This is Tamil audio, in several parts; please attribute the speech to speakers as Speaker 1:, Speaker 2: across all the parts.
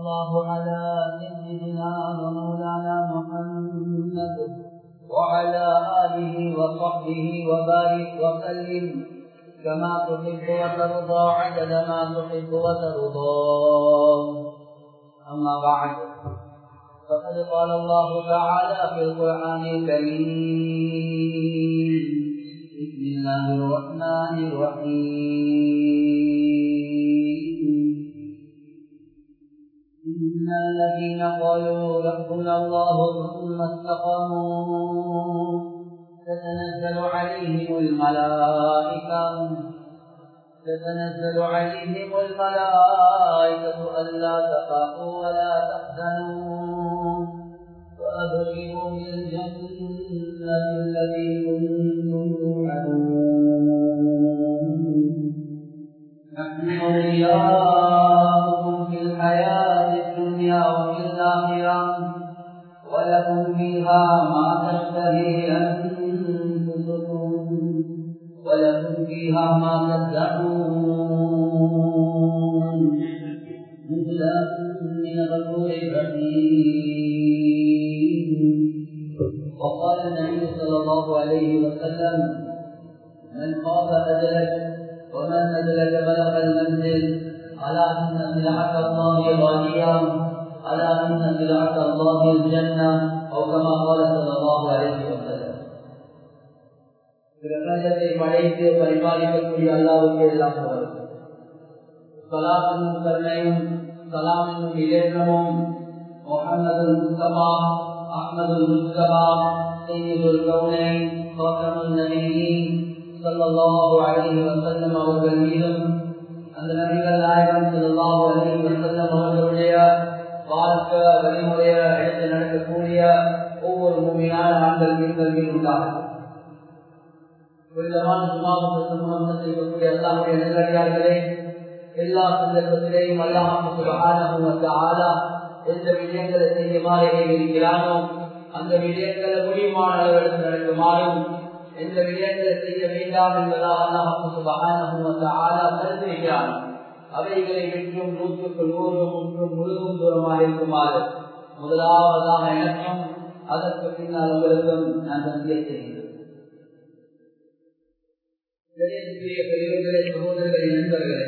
Speaker 1: الله على سيدنا ومولانا محمد وعلى آله وصحبه وبارك وسلم كما تحب وترضى عدد ما تحب وترضى أما بعد فقد قال الله تعالى في القرآن الكريم بسم الله الرحمن الرحيم إن الذين قالوا ربنا الله ثم استقاموا تتنزل عليهم الملائكة تتنزل عليهم الملائكة ألا تخافوا ولا تحزنوا وأبشروا بالجنة التي كنتم توعدون نحن أولياؤكم في الحياة الدنيا وفي الآخرة ولكم فيها ما تشتهي أنفسكم ولكم فيها ما تدعون نزلا من غفور رحيم وقال النبي صلى الله عليه وسلم من خاف أدرك ومن أدرك بلغ المنزل ألا إن سلعة الله غالية ألا إن سلعة الله الجنة أو كما قال صلى الله عليه وسلم பிரபஞ்சத்தை படைத்து பரிபாலிக்கக்கூடிய அல்லாவுக்கு எல்லாம் போகிறது சலாத்தினும் கருணையும் சலாம் என்னும் இலேற்றமும் முகமது முஸ்தபா அஹமது முஸ்தபா செய்யுள் கவுனை தோற்றமுல் நபியின் சல்லல்லாஹு அலைஹி வஸல்லம் அவர்கள் மீதும் அந்த நபிகள் நாயகம் சல்லல்லாஹு அலைஹி வஸல்லம் அவர்களுடைய வாழ்க்கை வழிமுறையை எடுத்து நடக்கக்கூடிய ஒவ்வொரு பூமியான ஆண்கள் பெண்கள் மீது உண்டாகும் புனிதமான சுமாவுக்கு சமூகம் செய்யக்கூடிய அல்லாவுடைய நல்லடியார்களே எல்லா சந்தர்ப்பத்திலேயும் அல்லாஹாக்கு ஆலா எந்த விடயங்களை செய்யுமாறு இருக்கிறானோ அந்த விடயங்களை முடியுமான அளவிற்கு நடக்குமாறும் எந்த விடயங்களை செய்ய வேண்டாம் என்பதாக அல்லாஹாக்கு சுபகான ஆலா கருத்துகிறானோ அவைகளை விற்றும் நூற்றுக்கு நூறு முற்றும் முழுதும் தூரமாக இருக்குமாறு முதலாவதாக எனக்கும் அதற்கு பின்னால் உங்களுக்கும் நான் நன்றியை செய்கிறேன் பெரியவர்களே சகோதரர்களே நண்பர்களே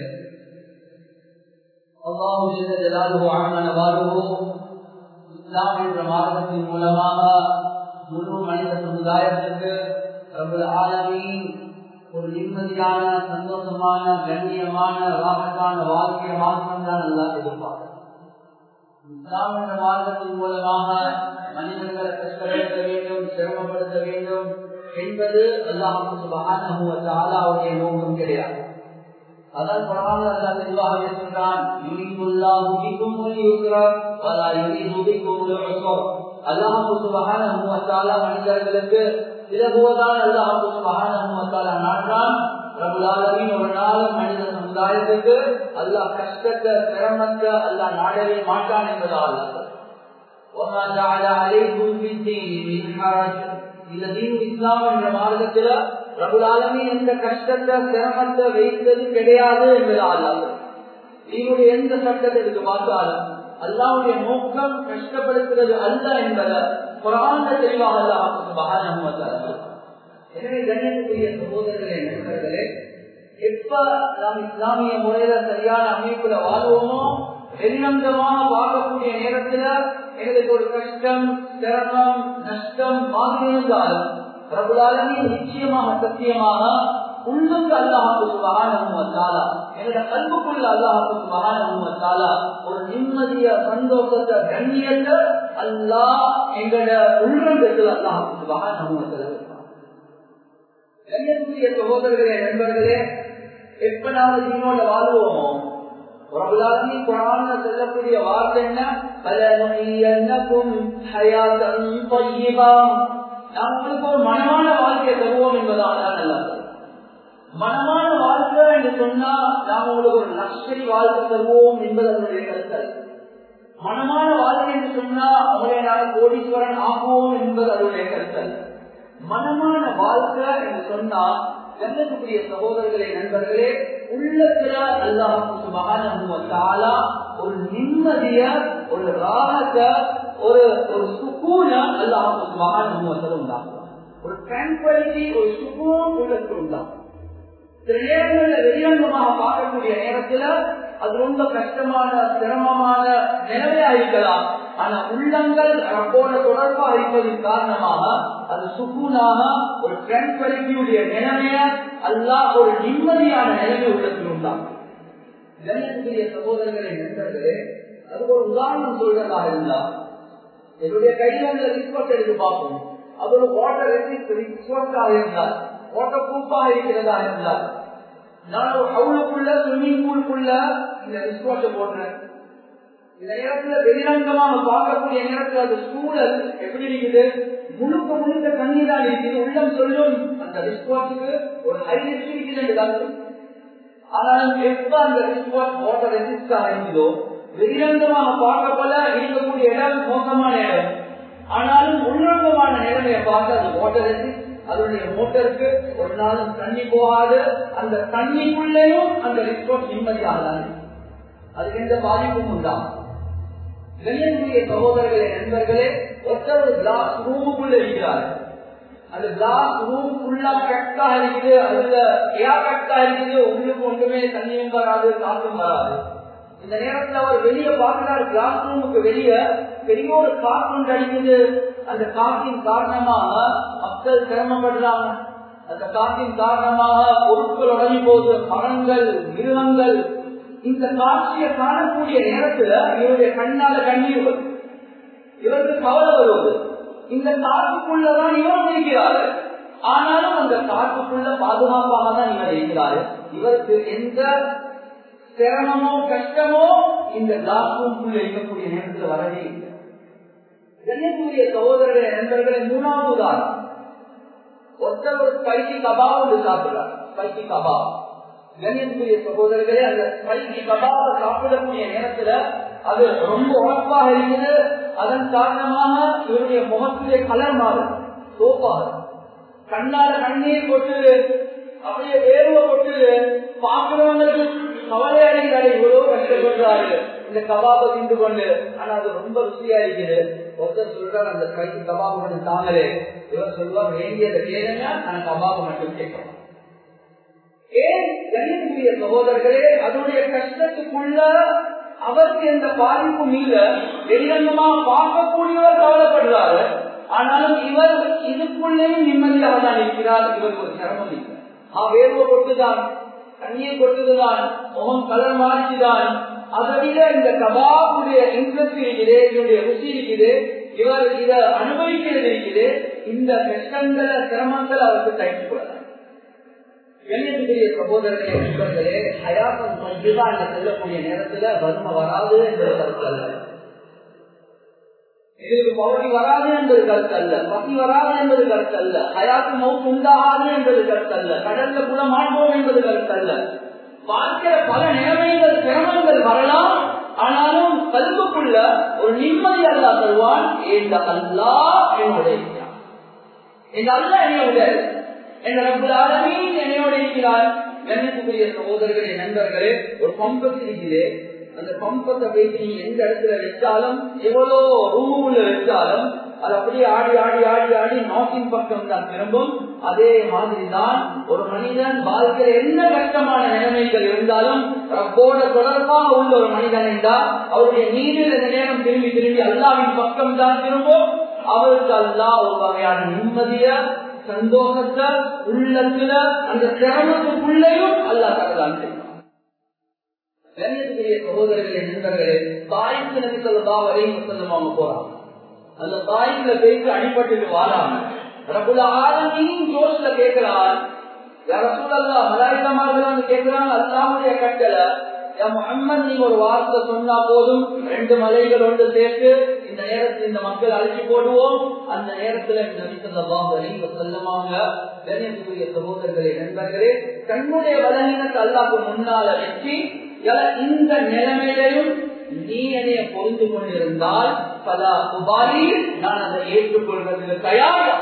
Speaker 1: இஸ்லாம் என்ற மார்க்கத்தின் மூலமாக முழு மனித சமுதாயத்திற்கு ஆலமியின் ஒரு நிம்மதியான சந்தோஷமான கண்ணியமான ராகத்தான வாழ்க்கைய மாற்றம் தான் நல்லா எதிர்பார்க்க இஸ்லாம் என்ற மார்க்கத்தின் மூலமாக மனிதர்களை கஷ்டப்படுத்த வேண்டும் சிரமப்படுத்த வேண்டும் என்பது அல்லாஹுடைய நோக்கம் கிடையாது அதான் குரான் அல்லா தெளிவாக சொல்றான் மனிதர்களுக்கு இலகுவதான் அல்லாஹு சுபகான நாட்டான் பிரபுலாலமின் ஒரு நாளும் மனித சமுதாயத்துக்கு அல்லாஹ் கஷ்டத்தை சிரமத்தை அல்லாஹ் நாடவே மாட்டான் என்பதால் وما جعل عليكم في الدين من حرج இந்த தீன் இஸ்லாம் என்ற மார்க்கத்துல பிரபுலாலமி எந்த கஷ்டத்தை சிரமத்தை வைத்தது கிடையாது என்பதால் தீனுடைய எந்த சட்டத்தை எடுத்து பார்த்தாலும் அல்லாவுடைய நோக்கம் கஷ்டப்படுத்துறது அல்ல என்பதை குரான தெளிவாக அல்லாஹ் எனவே கண்ணியத்துக்குரிய சகோதரர்களே நண்பர்களே எப்ப நாம் இஸ்லாமிய முறையில சரியான அமைப்புல வாழ்வோமோ வெளிநந்தமாக பார்க்கக்கூடிய நேரத்துல எங்களுக்கு ஒரு கஷ்டம் சிரமம் நஷ்டம் மாதிரி இருந்தாலும் பிரபுலாலுமே நிச்சயமாக சத்தியமாக உள்ளுக்கு அல்லாஹுக்கு மகானமுவத்தாலா என்னோட கல்புக்குள்ள அல்லாஹுக்கு மகானமுவத்தாலா ஒரு நிம்மதிய சந்தோஷத்தை கண்ணியத்தை அல்லாஹ் எங்களோட உள்ளத்தில் அல்லாஹுக்கு மகானமுவத்தில் கண்ணியத்துக்குரிய சகோதரர்களே நண்பர்களே எப்ப நாம இதனோட வாழ்வோமோ பிரபலாமி குரான் சொல்லக்கூடிய வார்த்தை என்ன பலனுக்கும் ஹயாத்தன் பையபா நாம் உங்களுக்கு ஒரு மனமான வாழ்க்கையை தருவோம் என்பதால் தான் நல்லது மனமான வாழ்க்கை என்று சொன்னா நாம் உங்களுக்கு ஒரு லக்ஷரி வாழ்க்கை தருவோம் என்பது அதனுடைய கருத்தல் மனமான வாழ்க்கை என்று சொன்னா அவங்களை நாங்கள் கோடீஸ்வரன் ஆகுவோம் என்பது அதனுடைய கருத்தல் மனமான வாழ்க்கை என்று சொன்னா கண்ணத்துக்குரிய சகோதரர்களே நண்பர்களே உள்ளத்துல அல்லாஹு சுபஹானஹு வ தஆலா ஒரு நிம்மதிய ஒரு ராகத்தை ஒரு ஒரு சுக்கூன அல்லாஹ் மகான் உண்டாகும் ஒரு டிரான்குவாலிட்டி ஒரு சுகூன் உள்ளத்து உண்டாகும் சில நேரங்களில் வெளிரங்கமாக பார்க்கக்கூடிய நேரத்துல அது ரொம்ப கஷ்டமான சிரமமான நிலைமையா இருக்கலாம் ஆனா உள்ளங்கள் ரப்போட தொடர்பா இருப்பதன் காரணமாக அது சுக்கூனாக ஒரு டிரான்குவாலிட்டியுடைய நிலைமைய அல்லாஹ் ஒரு நிம்மதியான நிலைமை உள்ளத்தில் உண்டாகும் கண்ணியத்துக்குரிய சகோதரர்களை நண்பர்களே அது ஒரு உதாரணம் சொல்றதாக இருந்தா என்னுடைய கையில உள்ள ரிஸ்போர்ட் எடுத்து பார்ப்போம் அது ஒரு வாட்டர் ரிஸ்போர்ட்டாக இருந்தால் வாட்டர் ப்ரூஃபாக இருக்கிறதா இருந்தால் நான் ஒரு ஹவுலுக்குள்ள ஸ்விம்மிங் பூலுக்குள்ள இந்த ரிஸ்போர்ட்டை போடுறேன் இந்த நேரத்துல வெளிரங்கமாக பார்க்கக்கூடிய நேரத்துல அது சூழல் எப்படி இருக்குது முழுக்க முழுக்க தண்ணி தான் இருக்குது உள்ளம் சொல்லும் அந்த ரிஸ்போர்ட்டுக்கு ஒரு ஹை ரிஸ்க் இருக்குது ஆனாலும் எப்ப அந்த ரிஸ்போர்ட் வாட்டர் ரெசிஸ்டாக இருந்ததோ வெளிரங்கமாக பார்க்கப்போல இருக்கக்கூடிய இடம் மோசமான இடம் ஆனாலும் உள்ரங்கமான நிலைமையை பார்த்து அது வாட்டர் ரெசிஸ்ட் அதனுடைய மோட்டருக்கு ஒரு நாளும் தண்ணி போகாது அந்த தண்ணிக்குள்ளேயும் அந்த ரிஸ்போர்ட் நிம்மதியாக தான் அதுக்கு எந்த பாதிப்பும் உண்டாகும் கண்ணியக்கூடிய சகோதரர்களே நண்பர்களே ஒருத்தர் ஒரு கிளாஸ் ரூமுக்குள்ள இருக்கிறார் அந்த கிளாஸ் ரூம் ஃபுல்லா கட்டா இருக்குது அதுல ஏர் கட்டா இருக்குது உங்களுக்கு ஒன்றுமே தண்ணியும் வராது காற்றும் வராது இந்த நேரத்துல அவர் வெளியே பார்க்கிறார் கிளாஸ் ரூமுக்கு வெளியே பெரிய ஒரு காற்று அடிக்குது அந்த காற்றின் காரணமாக மக்கள் சிரமப்படுறாங்க அந்த காற்றின் காரணமாக பொருட்கள் உடஞ்சி போகுது மரங்கள் மிருகங்கள் இந்த காட்சியை காணக்கூடிய நேரத்துல இவருடைய கண்ணால கண்ணீர் வரும் இவருக்கு கவலை வருவது இந்த காற்றுக்குள்ளதான் இவர் இருக்கிறாரு ஆனாலும் அந்த காற்றுக்குள்ள பாதுகாப்பாக தான் இவர் இருக்கிறாரு இவருக்கு எந்த சிரமமோ கஷ்டமோ இந்த கிளாஸ்ரூம்குள்ள இருக்கக்கூடிய நேரத்தில் வரவே இல்லை கண்ணியக்கூடிய சகோதரர்களே நண்பர்களே மூணாவது உதாரணம் ஒருத்தர் ஒரு ஸ்பைசி கபாப் ஒன்று சாப்பிடுறார் ஸ்பைசி கபாப் கண்ணியத்துக்குரிய சகோதரர்களே அந்த ஸ்பைசி கபாபை சாப்பிடக்கூடிய நேரத்துல அது ரொம்ப உழப்பாக இருக்குது அதன் காரணமாக இவருடைய முகத்திலே கலர் மாறும் சோப்பாக கண்ணால கண்ணீர் கொட்டுது அப்படியே வேர்வை கொட்டுது பாக்குறவங்களுக்கு கவலை அடைகிறாரு இவ்வளவு கஷ்டப்படுறாரு இந்த கபாபை திண்டு கொண்டு ஆனா அது ரொம்ப ருசியா இருக்குது ஒருத்தர் சொல்றாரு அந்த கைக்கு கபாபு மட்டும் தாங்களே இவர் சொல்லுவார் வேண்டியதை கேளுங்க நான் கபாபு மட்டும் கேட்கணும் ஏன் கணிதக்கூடிய சகோதரர்களே அதனுடைய கஷ்டத்துக்குள்ள அவருக்கு எந்த பாதிப்பும் இல்ல வெளிரங்கமா பார்க்கக்கூடியவர் கவலைப்படுறாரு ஆனாலும் இவர் இதுக்குள்ளேயும் நிம்மதியாக தான் இருக்கிறார் இவருக்கு ஒரு சிரமம் இல்லை ஆ வேர்வை கொட்டுதான் தண்ணீர் கொட்டுதுதான் முகம் கலர் மாறிச்சுதான் அதை விட இந்த கபாபுடைய இன்ட்ரெஸ்ட் இருக்குது இதனுடைய ருசி இருக்குது இவர் இதை அனுபவிக்கிறது இருக்குது இந்த கஷ்டங்களை சிரமங்கள் அவருக்கு தைத்துக் கொள்ளலாம் கண்ணியத்துக்குரிய சகோதரர்களே நண்பர்களே ஹயாசம் மஞ்சுதான் என செல்லக்கூடிய நேரத்துல வறுமை வராது என்பது கருத்து அல்ல இதுக்கு பவடி வராது என்பது கருத்து அல்ல பசி வராது என்பது கருத்து அல்ல ஹயாத்து மவுத்து உண்டாகாது என்பது கருத்து அல்ல கடல்ல கூட மாட்டோம் என்பது கருத்து அல்ல வாழ்க்கிற பல நிலைமைகள் சிரமங்கள் வரலாம் ஆனாலும் கல்வுக்குள்ள ஒரு நிம்மதி அல்லா தருவான் இந்த அல்லா என்னோட இருக்கிறான் இந்த அல்ல என்னோட என்ற ரப்புல் என்னோட இருக்கிறார் கண்ணியத்துக்குரிய சகோதரர்களே நண்பர்களே ஒரு பம்பஸ் இருக்குது அந்த பம்பத்தை வைத்து நீங்க எந்த இடத்துல வச்சாலும் எவ்வளோ ரூமுல வச்சாலும் அது அப்படியே ஆடி ஆடி ஆடி ஆடி நாட்டின் பக்கம் தான் திரும்பும் அதே மாதிரி தான் ஒரு மனிதன் வாழ்க்கையில் என்ன கஷ்டமான நிலைமைகள் இருந்தாலும் ரப்போட தொடர்பாக உள்ள ஒரு மனிதன் என்றால் அவருடைய நீரில் இந்த நேரம் திரும்பி திரும்பி அல்லாவின் பக்கம் தான் திரும்பும் அவருக்கு அல்லா ஒரு வகையான நிம்மதிய சந்தோஷத்தை உள்ளத்துல அந்த சிரமத்துக்குள்ளேயும் அல்லா தரதான் செய்யும் கண்ணியத்துக்குரிய சகோதரர்களே நண்பர்களே தாய்க்கு நபி சொல்லதா வரையும் சொல்லும் அவங்க போறாங்க அந்த தாய்க்குல போயிட்டு அடிபட்டு வாழாம ரகுல ஆலமின் ஜோஸ்ல கேட்கிறான் ரசூலல்லா மலாயுதமாக வந்து கேட்கிறாங்க அல்லாமுடைய கட்டளை முகம்மது நீங்க ஒரு வார்த்தை சொன்னா போதும் ரெண்டு மலைகள் ஒன்று சேர்த்து இந்த நேரத்தில் இந்த மக்கள் அழைச்சி போடுவோம் அந்த நேரத்துல செல்லமாக கண்ணியத்துக்குரிய சகோதரர்களே நண்பர்களே தன்னுடைய பலகீனத்தை அல்லாக்கு முன்னால வச்சு இந்த நிலைமையிலையும் நீ என்னைய பொருந்து கொண்டிருந்தால் பல உபாரி நான் அதை ஏற்றுக்கொள்வதற்கு தயாரா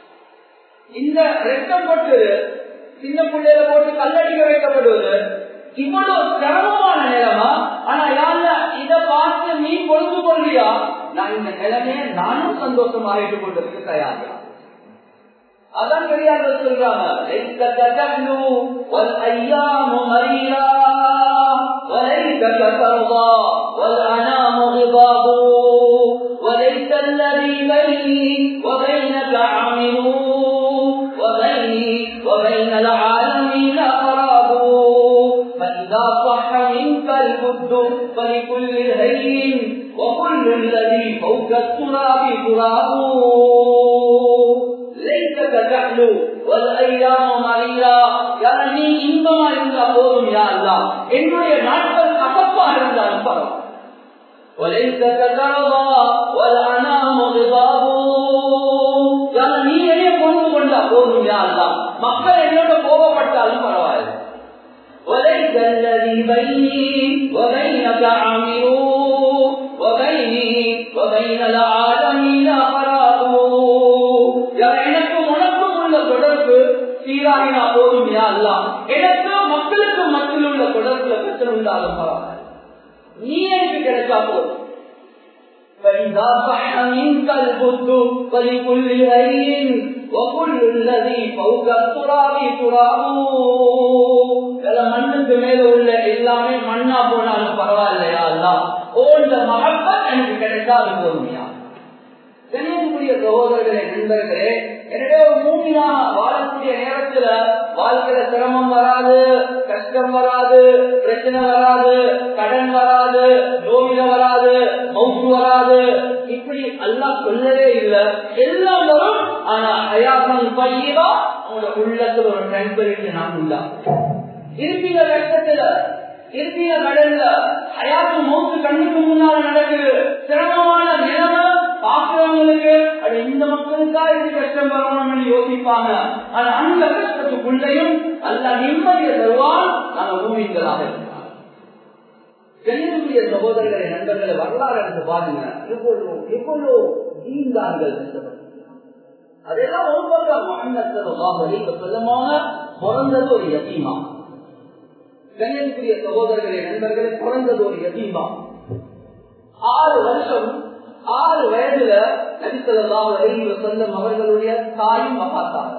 Speaker 1: இந்த ரத்தம் போட்டு சின்ன பிள்ளையில போட்டு கல்லடிக்க வைக்கப்படுவது இவ்வளவு சிரமமான நிலைமை ஆனா யாருல இத பார்த்து நீ பொழுது கொள்ளியா நான் இந்த நிலைமையை நானும் சந்தோஷமா ஏற்றுக்கொண்டதுக்கு தயாரா அதான் பெரியார்கள் சொல்றாங்க ليس تجهل والايام مريرا وليس ترضى والانام غضاب وليس الذي بيني وبينك عامل وبيني وبين العالمين قراب فاذا صح منك البد فلكل الهين وكل الذي فوق التراب تراب லைத்தக தஹ்லு வல் ஐயாமு மரீரா யாரா நீ இன்பமா இருந்தா போதும் யா அல்லாஹ் என்னுடைய நாட்கள் கசப்பா இருந்தாலும் பரவாயில்லை وليتك ترضى والأنام غضاب யாரா நீ என்னைய கொண்டு கொண்டா போதும் யா அல்லாஹ் மக்கள் என்னோட கோபப்பட்டாலும் பரவாயில்லை وليس الذي بيني وبينك عامل وبيني وبين العالمين قراب எனக்கும் உனக்கும் உள்ள தொடர்பு சீராகினா போதும் யா அல்லா எனக்கு மக்களுக்கு மத்தியில் உள்ள தொடர்புல பிரச்சனை உண்டாலும் பரவாயில்ல நீ எனக்கு கிடைச்சா போதும் فإذا صح منك البد فلكل هين وكل الذي فوق التراب تراب மண்ணுக்கு மேல உள்ள எல்லாமே மண்ணா போனாலும் பரவாயில்லையா அல்லா ஓண்ட மகப்பத் எனக்கு கிடைக்காது போதுமையா தெரியக்கூடிய சகோதரர்களே நண்பர்களே எனவே ஒரு மூமியாக வாழக்கூடிய நேரத்துல வாழ்க்கையில சிரமம் வராது கஷ்டம் வராது பிரச்சனை வராது கடன் வராது நோயில வராது மவுத்து வராது இப்படி எல்லாம் சொல்லவே இல்லை எல்லாம் வரும் ஆனா அயாசம் பையவா உங்களோட உள்ளத்துல ஒரு டிரான்ஸ்பரன்சி நான் உண்டா இருப்பீங்க கஷ்டத்துல இருப்பீங்க கடல்ல அயாத்து மௌத்து கண்ணுக்கு முன்னால நடக்குது சிரமமான நிலைமை பாக்குறவங்களுக்கு அது இந்த மக்களுக்கா இது கஷ்டம் வரணும்னு யோசிப்பாங்க ஆனா அந்த கஷ்டத்துக்குள்ளையும் அல்ல நிம்மதியை தருவான் நாங்க பூமிங்களாக இருக்கிறாங்க கண்ணியமுடைய சகோதரர்களை நண்பர்களை வரலாறு எடுத்து பாருங்க எவ்வளோ எவ்வளோ தீந்தார்கள் அதெல்லாம் ஒரு பக்கம் முகமது சொல்லமாக பிறந்தது ஒரு யத்தீமா கண்ணியத்துக்குரிய சகோதரர்களை நண்பர்களை பிறந்தது ஒரு யத்தீமா ஆறு வருஷம் ஆறு வயதுல நபிசல்லாம் செல்லும் அவர்களுடைய தாயும் பார்த்தாங்க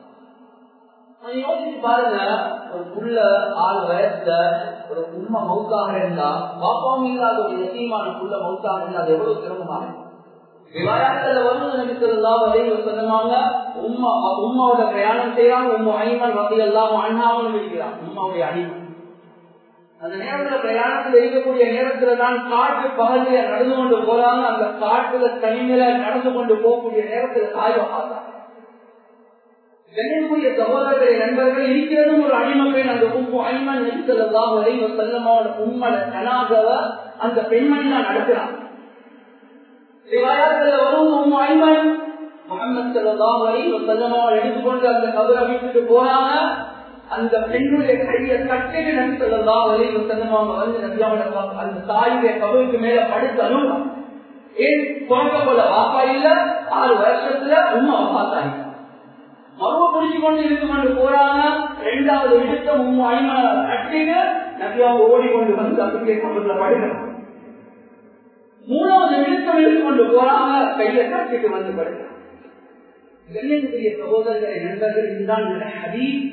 Speaker 1: யோசிச்சு பாருங்க ஒரு புள்ள ஆறு வயசுல ஒரு உண்மை மவுத்தாக இருந்தா பாப்பாவும் இல்லாத ஒரு எத்தீமான புள்ள மவுத்தாக இருந்தா அது எவ்வளவு சிரமமாக விவாயத்துல வந்து நபி சொல்லலாம் வரையில் சொன்னாங்க உம்மா உம்மாவோட பிரயாணம் செய்யறாங்க உம்மா அணிமன் வசதி எல்லாம் அண்ணாவும் இருக்கிறான் உம்மாவுடைய அணிமன் அந்த நேரத்துல பிரயாணத்தில் இருக்கக்கூடிய நேரத்துல தான் காட்டு பகுதியில நடந்து கொண்டு போறாங்க அந்த காட்டுல தனிமையில நடந்து கொண்டு போகக்கூடிய நேரத்துல தாய் பார்த்தாங்க கண்ணியக்கூடிய சகோதரர்களை நண்பர்கள் இருக்கிறதும் ஒரு அடிமப்பெண் அந்த உப்பு அணிமன் நெரிசல்லாம் வரைவ செல்லமாவோட உண்மனை கனாகவ அந்த பெண்மணி தான் நடக்கிறான் சிவாயத்துல வரும் உம்மு அணிமன் முகமது செல்லாம் வரைவ செல்லமாவோட எடுத்துக்கொண்டு அந்த கபரை விட்டுட்டு போறாங்க அந்த பெண்ணுடைய கையை கட்டிட்டு நபி சொல்லா வரைவு செல்லமாங்க வந்து நபியாவோட அந்த தாயுடைய கபருக்கு மேல படுத்து அழுவாங்க ஏன் குழந்தை போல வாப்பா இல்ல ஆறு வருஷத்துல உமா பார்த்தாங்க மருவ புடிச்சு கொண்டு இருந்து கொண்டு போறாங்க ரெண்டாவது விடுத்த உண்மை ஐமனை கட்டிட்டு நபியாவை ஓடிக்கொண்டு வந்து அப்படியே கொண்டு படுக்கிறாங்க மூணாவது விடுத்தம் இழுத்து கொண்டு போறாங்க கையை கட்டிட்டு வந்து படுக்கிறாங்க கண்ணியத்துக்குரிய சகோதரர்களை நண்பர்கள் இதுதான் ஹதீஸ்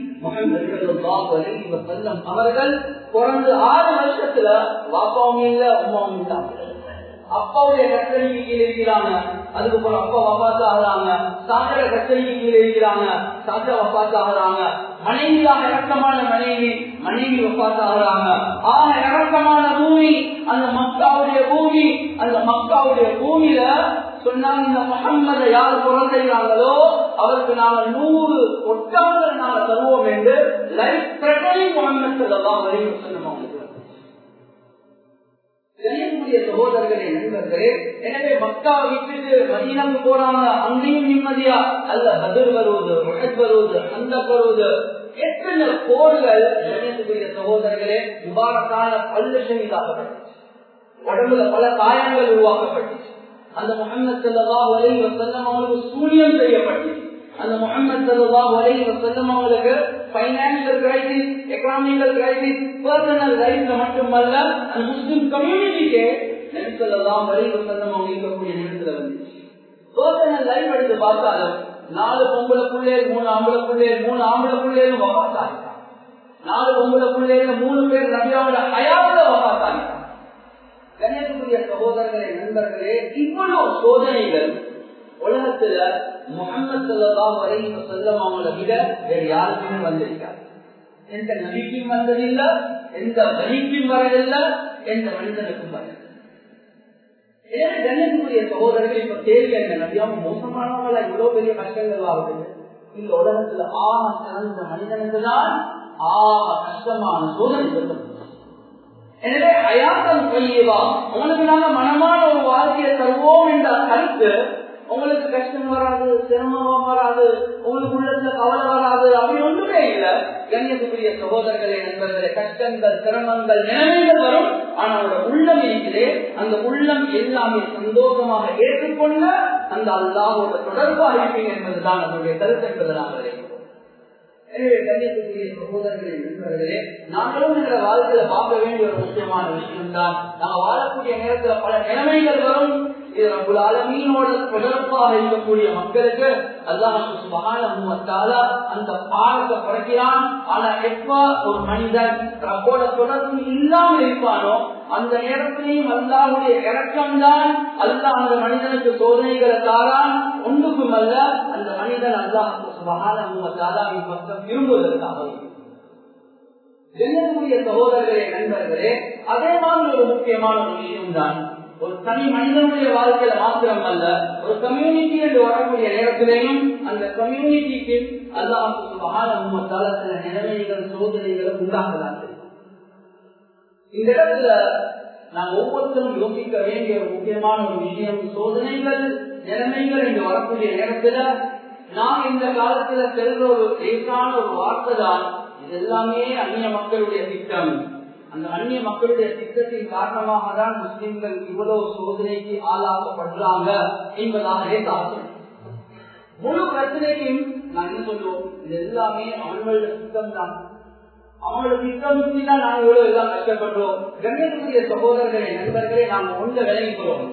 Speaker 1: அவர்கள் பிறந்து ஆறு வருஷத்துல வாப்பாவும் இல்ல உமாவும் இல்லாம அப்பாவுடைய கட்டளைக்கு கீழே இருக்கிறாங்க அதுக்கப்புறம் அப்பா வப்பாத்து ஆகுறாங்க சாகர கட்டளைக்கு கீழே இருக்கிறாங்க சாகர வப்பாத்து ஆகுறாங்க மனைவியாக இறக்கமான மனைவி மனைவி வப்பாத்து ஆகுறாங்க ஆக இறக்கமான பூமி அந்த மக்காவுடைய பூமி அந்த மக்காவுடைய பூமியில சொன்னாங்க இந்த முகம்மதை யார் குழந்தைகிறாங்களோ அவருக்கு நாங்கள் நூறு ஒட்டாங்கள் நாங்கள் தருவோம் என்று லைஃப் த்ரெட்டனிங் முகம்மது எல்லாம் வரையும் சொன்னோம் கணியக்கூடிய சகோதரர்களே நண்பர்களே எனவே மக்கா விட்டுட்டு மதீனாவுக்கு போறாங்க அங்கேயும் நிம்மதியா அல்ல பதில் வருவது முகத் வருவது அந்த வருவது எத்தனை போர்கள் கணியத்துக்குரிய சகோதரர்களே முபாரக்கான பல்லு ஷஹீதாக்கப்பட்டுச்சு உடம்புல பல காயங்கள் உருவாக்கப்பட்டுச்சு அந்த முகமது செல்லவா வரை செல்லம் அவங்களுக்கு சூனியம் செய்யப்பட்டுச்சு அந்த முகமது சல்லா வலை செல்லும் அவங்களுக்கு financial crisis economical crisis personal லைஃப்ல மட்டுமல்ல அந்த முஸ்லிம் கம்யூனிட்டிக்கு நெருக்கெல்லாம் வரை செல்லும் அவங்க இருக்கக்கூடிய நேரத்துல வந்துச்சு பர்சனல் லைஃப் எடுத்து பார்த்தாலும் நாலு பொம்பளை பிள்ளைகள் மூணு ஆம்பளை பிள்ளைகள் மூணு ஆம்பளை பிள்ளைகள் வபாத்தாங்க நாலு பொம்பளை பிள்ளைகள் மூணு பேர் நபியாவோட ஹயாத்துல வபாத்தாங்க கண்ணியத்துக்குரிய சகோதரர்களே நண்பர்களே இவ்வளவு சோதனைகள் உலகத்துல முகமது சல்லாம் வரை செல்லம் அவங்கள விட வேறு யாருக்குமே வந்திருக்காது எந்த நபிக்கும் வந்ததில்லை எந்த வலிக்கும் வரதில்லை எந்த மனிதனுக்கும் வரதில்லை எனவே கண்ணியத்துக்குரிய சகோதரர்கள் இப்ப கேள்வி என்ன நபியாம மோசமானவங்களா இவ்வளவு பெரிய கஷ்டங்கள் ஆகுது இந்த உலகத்துல ஆக சிறந்த மனிதனுக்கு தான் ஆக கஷ்டமான சோதனை சொல்லும் எனவே அயாத்தம் கொய்யவா உங்களுக்கு நாங்க மனமான ஒரு வாழ்க்கையை தருவோம் என்ற கருத்து உங்களுக்கு கஷ்டம் வராது சிரமம் வராது உங்களுக்கு உள்ளத்துல கவலை வராது அப்படி ஒன்றுமே இல்ல கண்ணியத்துக்குரிய சகோதரர்களே நண்பர்களே கஷ்டங்கள் சிரமங்கள் நிலைமைகள் வரும் ஆனா அவரோட உள்ளம் இருக்கிறே அந்த உள்ளம் எல்லாமே சந்தோஷமாக ஏற்றுக்கொள்ள அந்த அல்லாவோட தொடர்பாக இருப்பீங்க என்பதுதான் நம்முடைய கருத்து என்பதை நாங்கள் எனவே கண்ணியத்துக்குரிய சகோதரர்களே நண்பர்களே நாங்களும் என்ற வாழ்க்கையில பார்க்க வேண்டிய ஒரு முக்கியமான விஷயம் தான் நாங்க வாழக்கூடிய நேரத்துல பல நிலைமைகள் வரும் இது நம்முடைய அலமீனோட தொடர்பாக இருக்கக்கூடிய மக்களுக்கு அல்லாஹால அந்த பாடத்தை படைக்கிறான் ஆனா எப்ப ஒரு மனிதன் ரப்போட தொடர்பு இல்லாம இருப்பானோ அந்த நேரத்திலையும் அல்லாவுடைய இறக்கம் தான் அல்லாஹ் அந்த மனிதனுக்கு சோதனைகளை தாரான் ஒன்றுக்கும் அல்ல அந்த மனிதன் அல்லாஹ் சுபகாலின் பக்கம் விரும்புவதற்காக ஜெல்லக்கூடிய சகோதரர்களே நண்பர்களே அதே மாதிரி ஒரு முக்கியமான ஒரு விஷயம் தான் ஒரு தனி மனிதனுடைய வாழ்க்கையில மாத்திரம் அல்ல ஒரு கம்யூனிட்டி என்று வரக்கூடிய நேரத்திலேயும் அந்த கம்யூனிட்டிக்கு அல்லாஹால சில நிலைமைகள் சோதனைகளை உண்டாக்குறாங்க இந்த இடத்துல நாம் ஒவ்வொருத்தரும் யோசிக்க வேண்டிய ஒரு முக்கியமான ஒரு விஷயம் சோதனைகள் நிலைமைகள் என்று வரக்கூடிய நேரத்துல நாம் இந்த காலத்துல செல்ற ஒரு லேசான ஒரு வார்த்தை தான் இது எல்லாமே அந்நிய மக்களுடைய திட்டம் அந்த அந்நிய மக்களுடைய திட்டத்தின் காரணமாக தான் முஸ்லிம்கள் இவ்வளவு சோதனைக்கு ஆளாக்கப்படுறாங்க என்பதாக லேசாகும் முழு பிரச்சனைக்கும் நான் என்ன சொல்லுவோம் இது எல்லாமே அவங்களோட திட்டம் தான் அவங்களோட திட்டம் தான் நாங்கள் இவ்வளவு எல்லாம் கஷ்டப்படுறோம் கண்ணியத்துக்குரிய சகோதரர்களே நண்பர்களே நாங்கள் ஒன்றை விளங்கிக்கிறோம்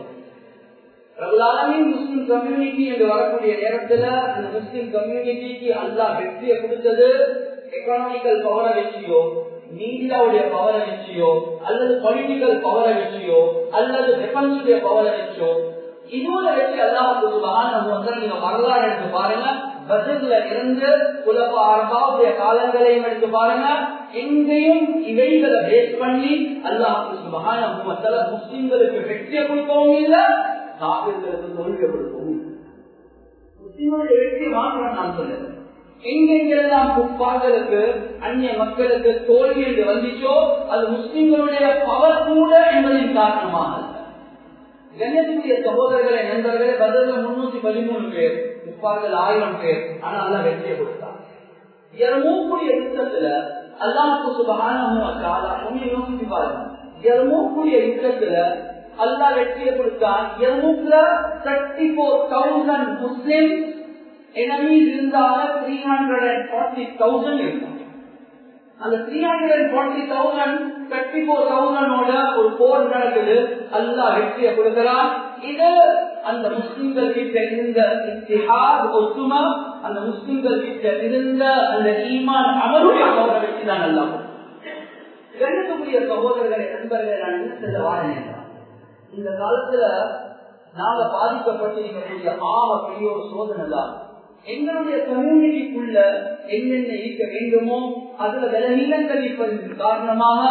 Speaker 1: முஸ்லிம் கம்யூனிட்டி என்று வரக்கூடிய நேரத்துல அந்த முஸ்லிம் கம்யூனிட்டிக்கு அல்லா வெற்றியை கொடுத்தது எக்கனாமிக்கல் பவரை வச்சியோ மீடியாவுடைய பவரை வச்சியோ அல்லது பொலிட்டிக்கல் பவரை வச்சியோ அல்லது டிஃபென்ஸுடைய பவரை வச்சோ இதோட வச்சு அல்லாஹுக்கு நீங்க வரலாறு எடுத்து பாருங்க பஜர்ல இருந்து குலப்ப அரபாவுடைய காலங்களையும் எடுத்து பாருங்க எங்கேயும் இவைகளை பேஸ் பண்ணி அல்லாஹுக்கு சுபகான முஸ்லிம்களுக்கு வெற்றியை கொடுக்கவும் இல்லை காவிர்களுக்கு தோல்வியை கொடுக்கவும் முஸ்லிம்களுடைய வெற்றியை மாற்றம் நான் சொல்லுறேன் எங்கெங்கெல்லாம் குப்பார்களுக்கு அந்நிய மக்களுக்கு தோல்வி என்று வந்துச்சோ அது முஸ்லிம்களுடைய பவர் கூட என்பதின் காரணமாக கண்ணியத்துக்குரிய சகோதரர்களை நண்பர்களே பதில முன்னூத்தி பதிமூணு பேர் முப்பார்கள் ஆயிரம் பேர் ஆனா அல்ல வெற்றியை கொடுத்தாங்க இரமூக்குடைய யுத்தத்துல அல்லாஹுக்கு சுபகான யோசிச்சு பாருங்க இரமூக்குடைய யுத்தத்துல அல்லா வெற்றியை கொடுத்தான் இரநூத்துல தேர்ட்டி போர் தௌசண்ட் முஸ்லிம் எனிமீஸ் இருந்தாங்க three hundred and forty thousand இருந்தாங்க அந்த three hundred and forty thousand thirty four தௌசண்டோட ஒரு போர் நடக்குது அல்லா வெற்றியை கொடுக்கிறான் இது அந்த முஸ்லிம்கள் கிட்ட இருந்த இத்திஹாத் ஒத்துமா அந்த முஸ்லிம்கள் கிட்ட இருந்த அந்த ஈமான் அவருடைய அவரை வெற்றி தான் நல்லா கண்ணுக்குரிய சகோதரர்களை நண்பர்களை நான் என்ன செல்ல வாரேன் இந்த காலத்துல நாங்க பாதிக்கப்பட்டிருக்கக்கூடிய ஆக பெரிய ஒரு சோதனை தான் எங்களுடைய கம்யூனிட்டிக்குள்ள என்னென்ன இருக்க வேண்டுமோ அதுல விலநீளங்கள் இருப்பதற்கு காரணமாக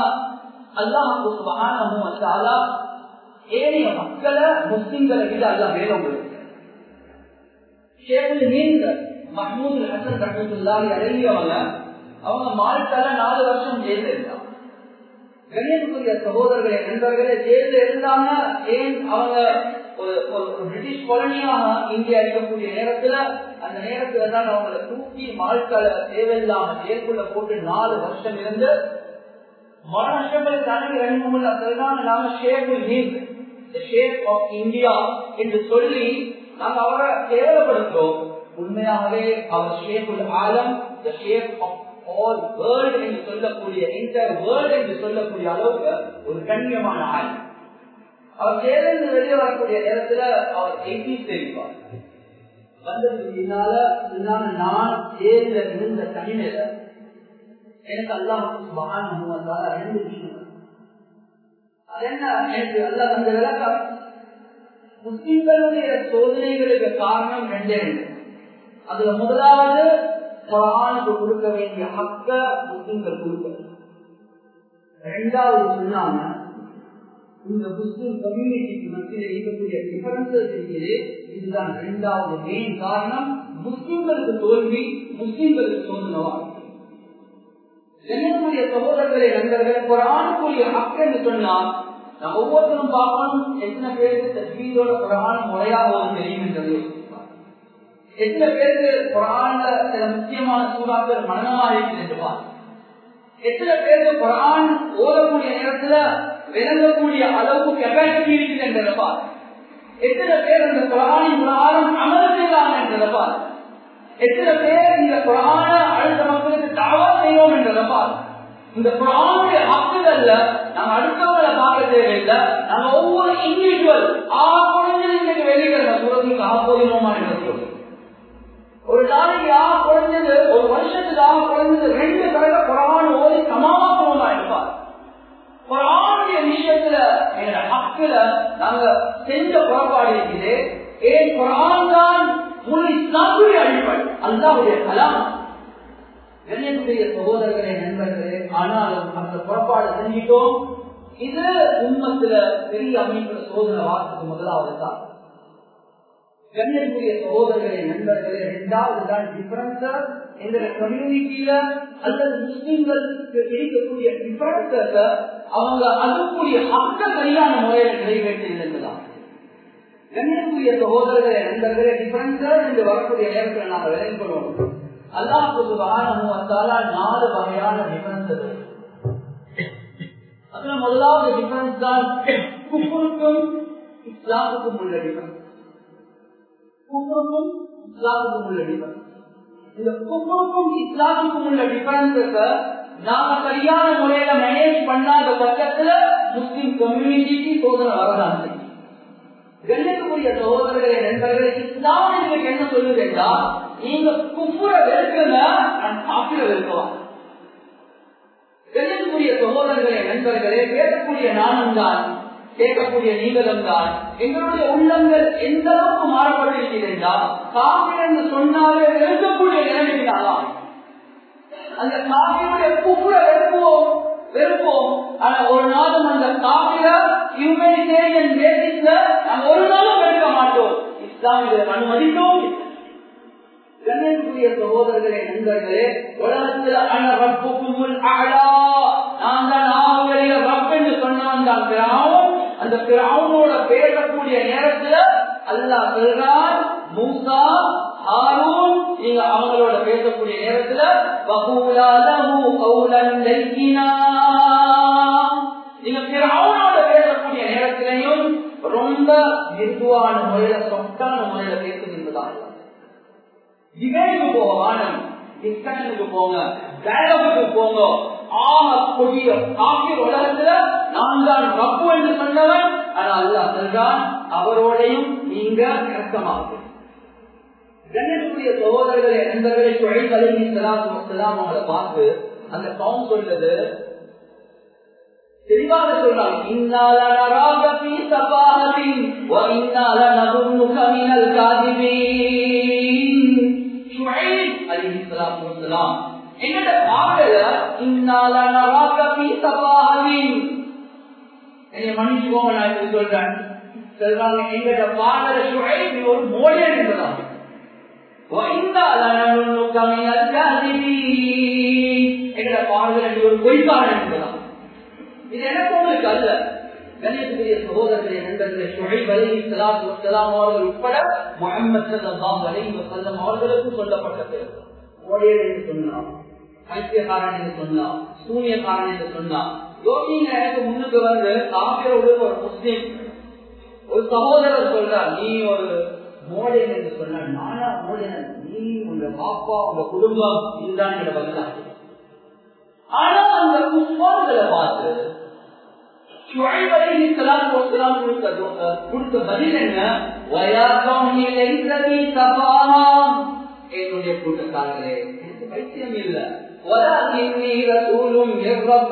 Speaker 1: அல்லாஹும் அல்லாஹா ஏனைய மக்களை முஸ்லிம்களை விட அல்ல மேல உங்களுக்கு மஹமூது ஹசன் ரஹமத்துல்லாஹி அழகியவங்க அவங்க மால்டால நாலு வருஷம் ஜெயில இருந்தாங்க கண்ணியத்துக்குரிய சகோதரர்களே நண்பர்களே ஜெயில இருந்தாங்க ஏன் அவங்க ஒரு பிரிட்டிஷ் காலனியாக இந்தியா இருக்கக்கூடிய நேரத்துல அந்த நேரத்துல தான் அவங்களை தூக்கி மால்கால தேவையில்லாம ஜெயிலுக்குள்ள போட்டு நாலு வருஷம் இருந்து மன வருஷங்களுக்கு அணுகி ரெண்டு அதுதான் நாங்க ஷேப் ஷேப் ஆஃப் இந்தியா என்று சொல்லி நாங்க அவரை கேவலப்படுத்துறோம் உண்மையாகவே அவர் ஷேகுல் ஆலம் the sheikh of all world என்று சொல்லக்கூடிய என்டையர் வேர்ல்ட் என்று சொல்லக்கூடிய அளவுக்கு ஒரு கண்ணியமான ஆள் அவர் ஜெயிலிருந்து வெளியே வரக்கூடிய நேரத்துல அவர் எயிட்டி தெரிவிப்பார் வந்ததுக்கு பின்னால பின்னால நான் ஜெயில இருந்த தனிமையில எனக்கு அல்லாஹ் மகான் ரெண்டு விஷயம் அது என்ன எனக்கு அல்லாஹ் அந்த விளக்கம் முஸ்லிம்களுடைய சோதனைகளுக்கு காரணம் ரெண்டே ரெண்டு அதுல முதலாவது குரானுக்கு கொடுக்க வேண்டிய ஹக்க முஸ்லிம்கள் கொடுக்க ரெண்டாவது சொன்னாங்க இந்த முஸ்லிம் கம்யூனிட்டிக்கு மத்தியில் இருக்கக்கூடிய டிஃபரன்சஸ் இருக்குது இதுதான் இரண்டாவது மெயின் காரணம் முஸ்லிம்களுக்கு தோல்வி முஸ்லிம்களுக்கு சோதனவா என்னுடைய சகோதரர்களை நண்பர்கள் குரானுக்குரிய ஹக்கு என்று சொன்னால் நம்ம ஒவ்வொருத்தரும் பார்க்கணும் எத்தனை பேருக்கு தஸ்மீதோட குரான் முறையாக ஒரு தெரியும் என்றது எத்தனை பேருக்கு குரான்ல சில முக்கியமான சூறாக்கள் மனநமாக இருக்குது என்று எத்தனை பேருக்கு குரான் ஓதக்கூடிய நேரத்துல விளங்கக்கூடிய அளவுக்கு கெப்பாசிட்டி இருக்குது என்றதப்பா எத்தனை பேர் அந்த குரானின் பிரகாரம் அமல் செய்யலாம் என்றதப்பா எத்தனை பேர் இந்த குரான அடுத்த மக்களுக்கு தாவா செய்வோம் என்றதப்பா இந்த குரானுடைய ஹக்குகள்ல நாங்க அடுத்தவங்களை பார்க்க தேவையில்லை நாங்க ஒவ்வொரு இண்டிவிஜுவல் ஆ குறைஞ்சது இன்னைக்கு வெளிக்கிழமை சூரத்துக்கு ஆ போதினோமா என்று ஒரு நாளைக்கு ஆ குறைஞ்சது ஒரு வருஷத்துக்கு ஆ குறைஞ்சது ரெண்டு தடவை குரான் ஓதி சமாதானமா இருப்பார் குரானுடைய விஷயத்துல எங்க ஹக்குல நாங்க செஞ்ச புறப்பாடு இருக்குது ஏன் குரான் தான் முழு இஸ்லாமுடைய அடிப்படை அல்லாவுடைய கலாம் கண்ணியத்துடைய சகோதரர்களே நண்பர்களே ஆனாலும் அந்த புறப்பாடு செஞ்சிட்டோம் இது உண்மத்துல பெரிய அமைப்புல சோதனை வார்த்தைக்கு முதலாவது தான் கண்ணியத்துடைய சகோதரர்களே நண்பர்களே இரண்டாவது தான் டிஃபரன்ஸ் எங்க கம்யூனிட்டியில அல்லது முஸ்லிம்களுக்கு இருக்கக்கூடிய டிஃபரன்ஸ அவங்க அதுக்குரிய ஹக்க சரியான முறையில நிறைவேற்றியிருந்ததுதான் கண்ணியத்துடைய சகோதரர்களே நண்பர்களே டிஃபரன்ஸ் என்று வரக்கூடிய நேரத்தில் நாங்கள் விலகிக் கொள்வோம் அல்லாஹுக்கு வந்தாலா நாலு வகையான டிஃபரன்ஸ் அதுல முதலாவது டிஃபரன்ஸ் தான் குப்புருக்கும் இஸ்லாமுக்கும் உள்ள டிஃபரன்ஸ் குப்புருக்கும் இஸ்லாமுக்கும் உள்ள டிஃபரன்ஸ் இந்த குப்புருக்கும் இஸ்லாமுக்கும் உள்ள டிஃபரன்ஸ நாம சரியான முறையில மேனேஜ் பண்ணாத பக்கத்துல முஸ்லிம் கம்யூனிட்டிக்கு சோதனை வரதான் செய்யும் கண்ணுக்குரிய சகோதரர்களை நண்பர்களை இஸ்லாம் எங்களுக்கு என்ன சொல்லுதுன்னா நீங்க குப்புற வெறுக்குங்க நான் காப்பிட வெறுக்குவான் கண்ணுக்குரிய சகோதரர்களை நண்பர்களே பேசக்கூடிய நானும் தான் கேட்கக்கூடிய நீங்களும் தான் எங்களுடைய உள்ளங்கள் எந்த அளவுக்கு மாறப்பட்டிருக்கிறதா காப்பிட என்று சொன்னாலே வெறுக்கக்கூடிய நிலைமையினாலாம் அந்த காப்பியுடைய குப்புற வெறுப்போம் வெறுப்போம் ஆனா ஒரு நாளும் அந்த காப்பில ஹியூமனிடேரியன் பேசிஸ்ல நாங்க ஒரு நாளும் வெறுக்க மாட்டோம் இஸ்லாமிய அனுமதித்தோம் கண்ணியத்துக்குரிய சகோதரர்களே நண்பர்களே உலகத்துல அன ரப்புக்குமுல் அழா நான் தான் ஆவலிய ரப் என்று சொன்னவன் தான் பிராவும் அந்த பிராவுனோட பேசக்கூடிய நேரத்துல அல்லாஹ் சொல்றான் மூசா ஹாரூன் நீங்க அவங்களோட பேசக்கூடிய நேரத்துல வகூலா லஹு கௌலன் லையினா நீங்க பிராவுனோட பேசக்கூடிய நேரத்திலையும் ரொம்ப மிருதுவான முறையில சொட்டான முறையில பேசுகின்றதாக டிபேட்டுக்கு போக வானம் டிஸ்கஷனுக்கு போங்க டயலாகுக்கு போங்க ஆக கொடிய காப்பீர் உலகத்துல நான் தான் ரப்பு என்று சொன்னவன் ஆனா அல்லா சொல்றான் அவரோடையும் நீங்க இறக்கமாக கணேசனுடைய சகோதரர்களை நண்பர்களை சுழல் கல்வி சலாம் அவங்களை பார்த்து அந்த கவுன் சொல்றது தெளிவாக சொல்றாங்க இன்னால நராக பீ சபாஹத்தின் வ இன்னால நதுன்னுக மினல் காதிபீன் ஷுஐப் அலைஹிஸ்ஸலாத்து வஸ்ஸலாம் என்னோட பார்வையில இன்னால நராக பீ சபாஹத்தின் என்னை மன்னிச்சுக்கோங்க நான் இப்படி சொல்றேன் சொல்றாங்க எங்களோட பார்வையில ஷுஐப் நீ ஒரு மோடியன் என்பதான் வ இன்னால நதுன்னுக மினல் காதிபீன் எங்களோட பார்வையில நீ ஒரு பொய்க்காரன் என்பதான் இது எனக்கு உங்களுக்கு அல்ல கணேசனுடைய சகோதரர்களை நண்பர்களை சுழைப் அலி சலாத்து வசலாம் அவர்கள் உட்பட முகமது சல்லாம் அலி வசல்லம் அவர்களுக்கும் சொல்லப்பட்டது ஓடியர் என்று சொன்னான் பைத்தியக்காரன் என்று சொன்னான் சூனியக்காரன் என்று சொன்னான் யோகிங்க எனக்கு முன்னுக்கு வந்து காப்பிரோடு ஒரு முஸ்லிம் ஒரு சகோதரர் சொல்றார் நீ ஒரு மோடேன் என்று சொன்ன நானா மோடேன் நீ உங்க பாப்பா உங்க குடும்பம் இதுதான் என்னோட பதிலாக ஆனா அந்த குப்பாங்களை பார்த்து கொடுத்த பதில் என்ன என்னுடைய கூட்டத்தார்களே எனக்கு பைத்தியம் இல்லை ولكني رسول من رب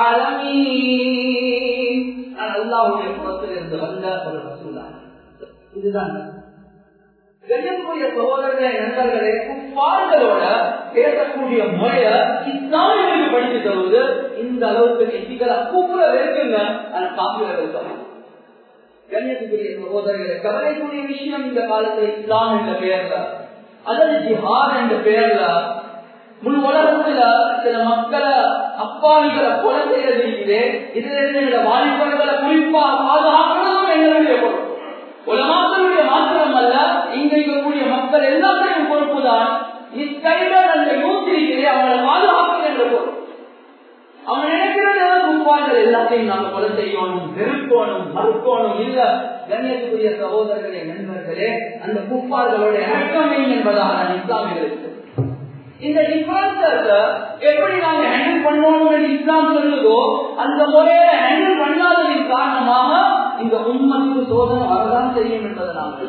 Speaker 1: العالمين நான் அல்லாஹ்வுடைய புறத்திலிருந்து வந்த ஒரு ரசூலா இதுதான் கண்ணியக்கூடிய சகோதரர்களே நண்பர்களே குப்பார்களோட பேசக்கூடிய முறைய இஸ்லாமியர்களுக்கு படித்து தருவது இந்த அளவுக்கு எத்திகளா கூப்பிட இருக்குங்க அது காப்பிட இருக்கலாம் கண்ணியத்துக்குரிய சகோதரர்களை கவலைக்குரிய விஷயம் இந்த காலத்துல இஸ்லாம் என்ற பெயர்ல அல்லது ஜிஹாத் என்ற பெயர்ல முழு உலகத்துல சில மக்களை அப்பாவிகளை கொலை செய்யறது இருக்குது இதுல இருந்து வாலிபர்களை குறிப்பா பாதுகாக்கிறதும் எங்களுடைய பொறுப்பு உலமாக்களுடைய மாத்திரம் அல்ல இங்க இருக்கக்கூடிய மக்கள் எல்லாத்தையும் பொறுப்புதான் இஸ்கைடர் அந்த யூத் இருக்கிறே அவங்களை பாதுகாக்கிறது என்ற பொறுப்பு அவன் நினைக்கிறது குப்பார்கள் எல்லாத்தையும் நாம கொலை செய்யணும் வெறுக்கணும் மறுக்கணும் இல்ல கண்ணியத்துக்குரிய சகோதரர்களே நண்பர்களே அந்த குப்பார்களோட இறக்கமே என்பதாக நான் இஸ்லாமியர்களுக்கு இந்த டிஃபரன்ஸ எப்படி நாங்க ஹேண்டில் பண்ணணும் இஸ்லாம் சொல்லுதோ அந்த முறையில ஹேண்டில் பண்ணாததின் காரணமாக இந்த உண்மைக்கு சோதனை வரதான் செய்யும் என்பதை நாங்கள்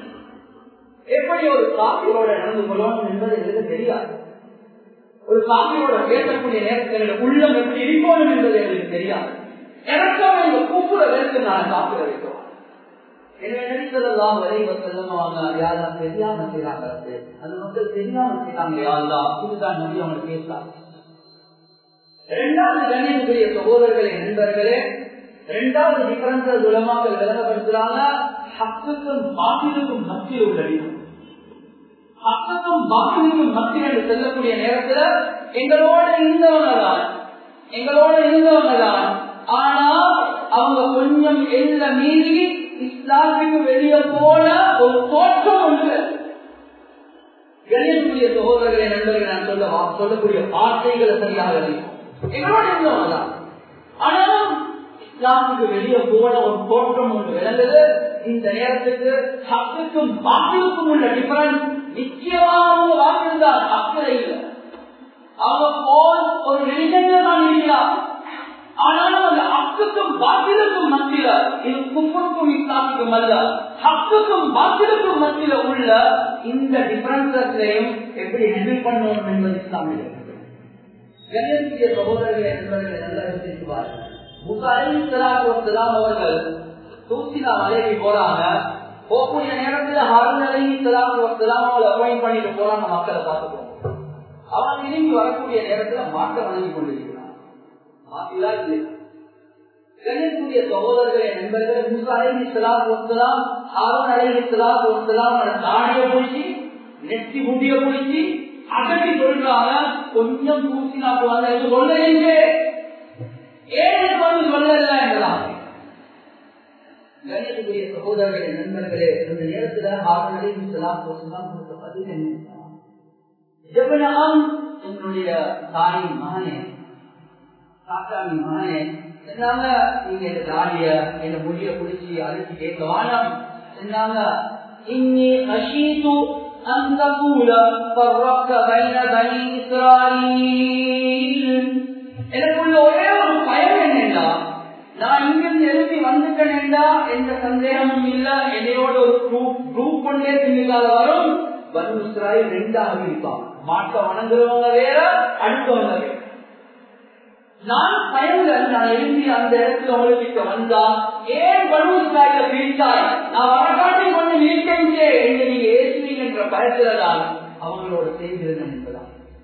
Speaker 1: எப்படி ஒரு காப்பியோட நடந்து கொள்ளணும் என்பது எங்களுக்கு தெரியாது ஒரு காப்பியோட பேசக்கூடிய நேரத்தில் உள்ளம் எப்படி இருக்கணும் என்பது எங்களுக்கு தெரியாது இறக்கம் எங்க கூப்பிடுறதற்கு நான் சாப்பிட வைக்கிறோம் என்ன நினைத்ததெல்லாம் வரை செல்லவாங்க யாரும் தெரியாம செய்யறாங்க அது மக்கள் தெரியாம செய்யறாங்க யாருலா இதுதான் நம்பி அவங்க பேசுறாங்க இரண்டாவது கண்ணியத்துக்குரிய சகோதரர்களே நண்பர்களே இரண்டாவது டிஃபரன்ஸ் உலமாக்கள் விளங்கப்படுத்துறாங்க ஹக்குக்கும் பாட்டிலுக்கும் மத்தியில் உள்ள ஹக்குக்கும் பாட்டிலுக்கும் மத்தியில் என்று செல்லக்கூடிய நேரத்துல எங்களோட இருந்தவங்க தான் எங்களோட இருந்தவங்க தான் ஆனா அவங்க கொஞ்சம் எல்ல மீறி இஸ்லாமுக்கு வெளியே போல ஒரு தோற்றம் உண்டு கணியக்கூடிய சகோதரர்களை நண்பர்கள் நான் சொல்ல சொல்லக்கூடிய வார்த்தைகளை சரியாக எங்களோட இருந்தவங்கதான் ஆனாலும் இஸ்லாமுக்கு வெளியே போல ஒரு தோற்றம் ஒன்று விளங்குது இந்த நேரத்துக்கு ஹக்குக்கும் பாக்கிலுக்கும் உள்ள டிஃபரன்ஸ் நிச்சயமாக அவங்க வாக்கிருந்தால் அக்கறை இல்லை அவங்க போல் ஒரு ரிலிஜன்ல தான் இருக்கிறார் ஆனாலும் அந்த ஹக்குக்கும் பாத்திலுக்கும் மத்தியில இது குப்பருக்கும் இஸ்லாமுக்கும் அல்ல ஹக்குக்கும் பாத்திலுக்கும் மத்தியில உள்ள இந்த டிஃபரன்சஸ்லையும் எப்படி ஹேண்டில் பண்ணணும் என்பது இஸ்லாமிய கண்ணியத்திய சகோதரர்களை என்பவர்களை நல்லா யோசிப்பார் அவர்கள் தூசினா மலைக்கு போறாங்க போகக்கூடிய நேரத்துல ஹாரன் அலி இஸ்லாம் அவங்களை அப்பாயின் பண்ணிட்டு போறாங்க மக்களை பார்த்துக்கோங்க அவன் திரும்பி வரக்கூடிய நேரத்துல மாட்டை வணங்கி கொண்டிருக்கிறான் மாத்திலா இல்லை கண்ணியக்கூடிய சகோதரர்களே நண்பர்களே முசா அலி இஸ்லாம் ஒத்தலாம் ஹாரன் அலி இஸ்லாம் ஒத்தலாம் தாடிய பிடிச்சி நெத்தி முடிய பிடிச்சி அகட்டி சொல்றாங்க கொஞ்சம் தூசினா போவாங்க இது சொல்லலையே ஏன் வந்து சொல்லல என்றாங்க கண்ணியத்துக்குரிய சகோதரர்களே நண்பர்களே இந்த நேரத்துல ஹாரன் அலி இஸ்லாம் ஒத்தலாம் கொடுத்த பதில் என்ன ஜபனாம் என்னுடைய தாயின் மகனே தாத்தாமி மகனே சொன்னாங்க நீங்க இந்த தாடிய என்ன முடிய பிடிச்சி அழைச்சி கேட்க வானம் சொன்னாங்க இன்னி அஷீது أن تقول فرقت بين بني إسرائيل எனக்குள்ள ஒரே ஒரு பயம் என்னன்னா நான் இங்கிருந்து எழுதி வந்துட்டேன்டா எந்த சந்தேகமும் இல்ல என்னையோட ஒரு குரூப் குரூப் கொண்டே பின்னால் வரும் பனு இஸ்ராயில் ரெண்டாக இருப்பான் மாட்ட வணங்குறவங்க வேற அடுத்தவங்க வேற நான் பயந்த நான் எழுதி அந்த இடத்துல உங்களுக்கு வந்தா ஏன் பனு இஸ்ராயில பிரித்தாய் நான் வரக்காட்டி கொண்டு நீட்டே என்று நீங்க ஏசுவீங்க என்ற பயத்தில்தான் அவங்களோட செய்திருந்தேன் என்பதான்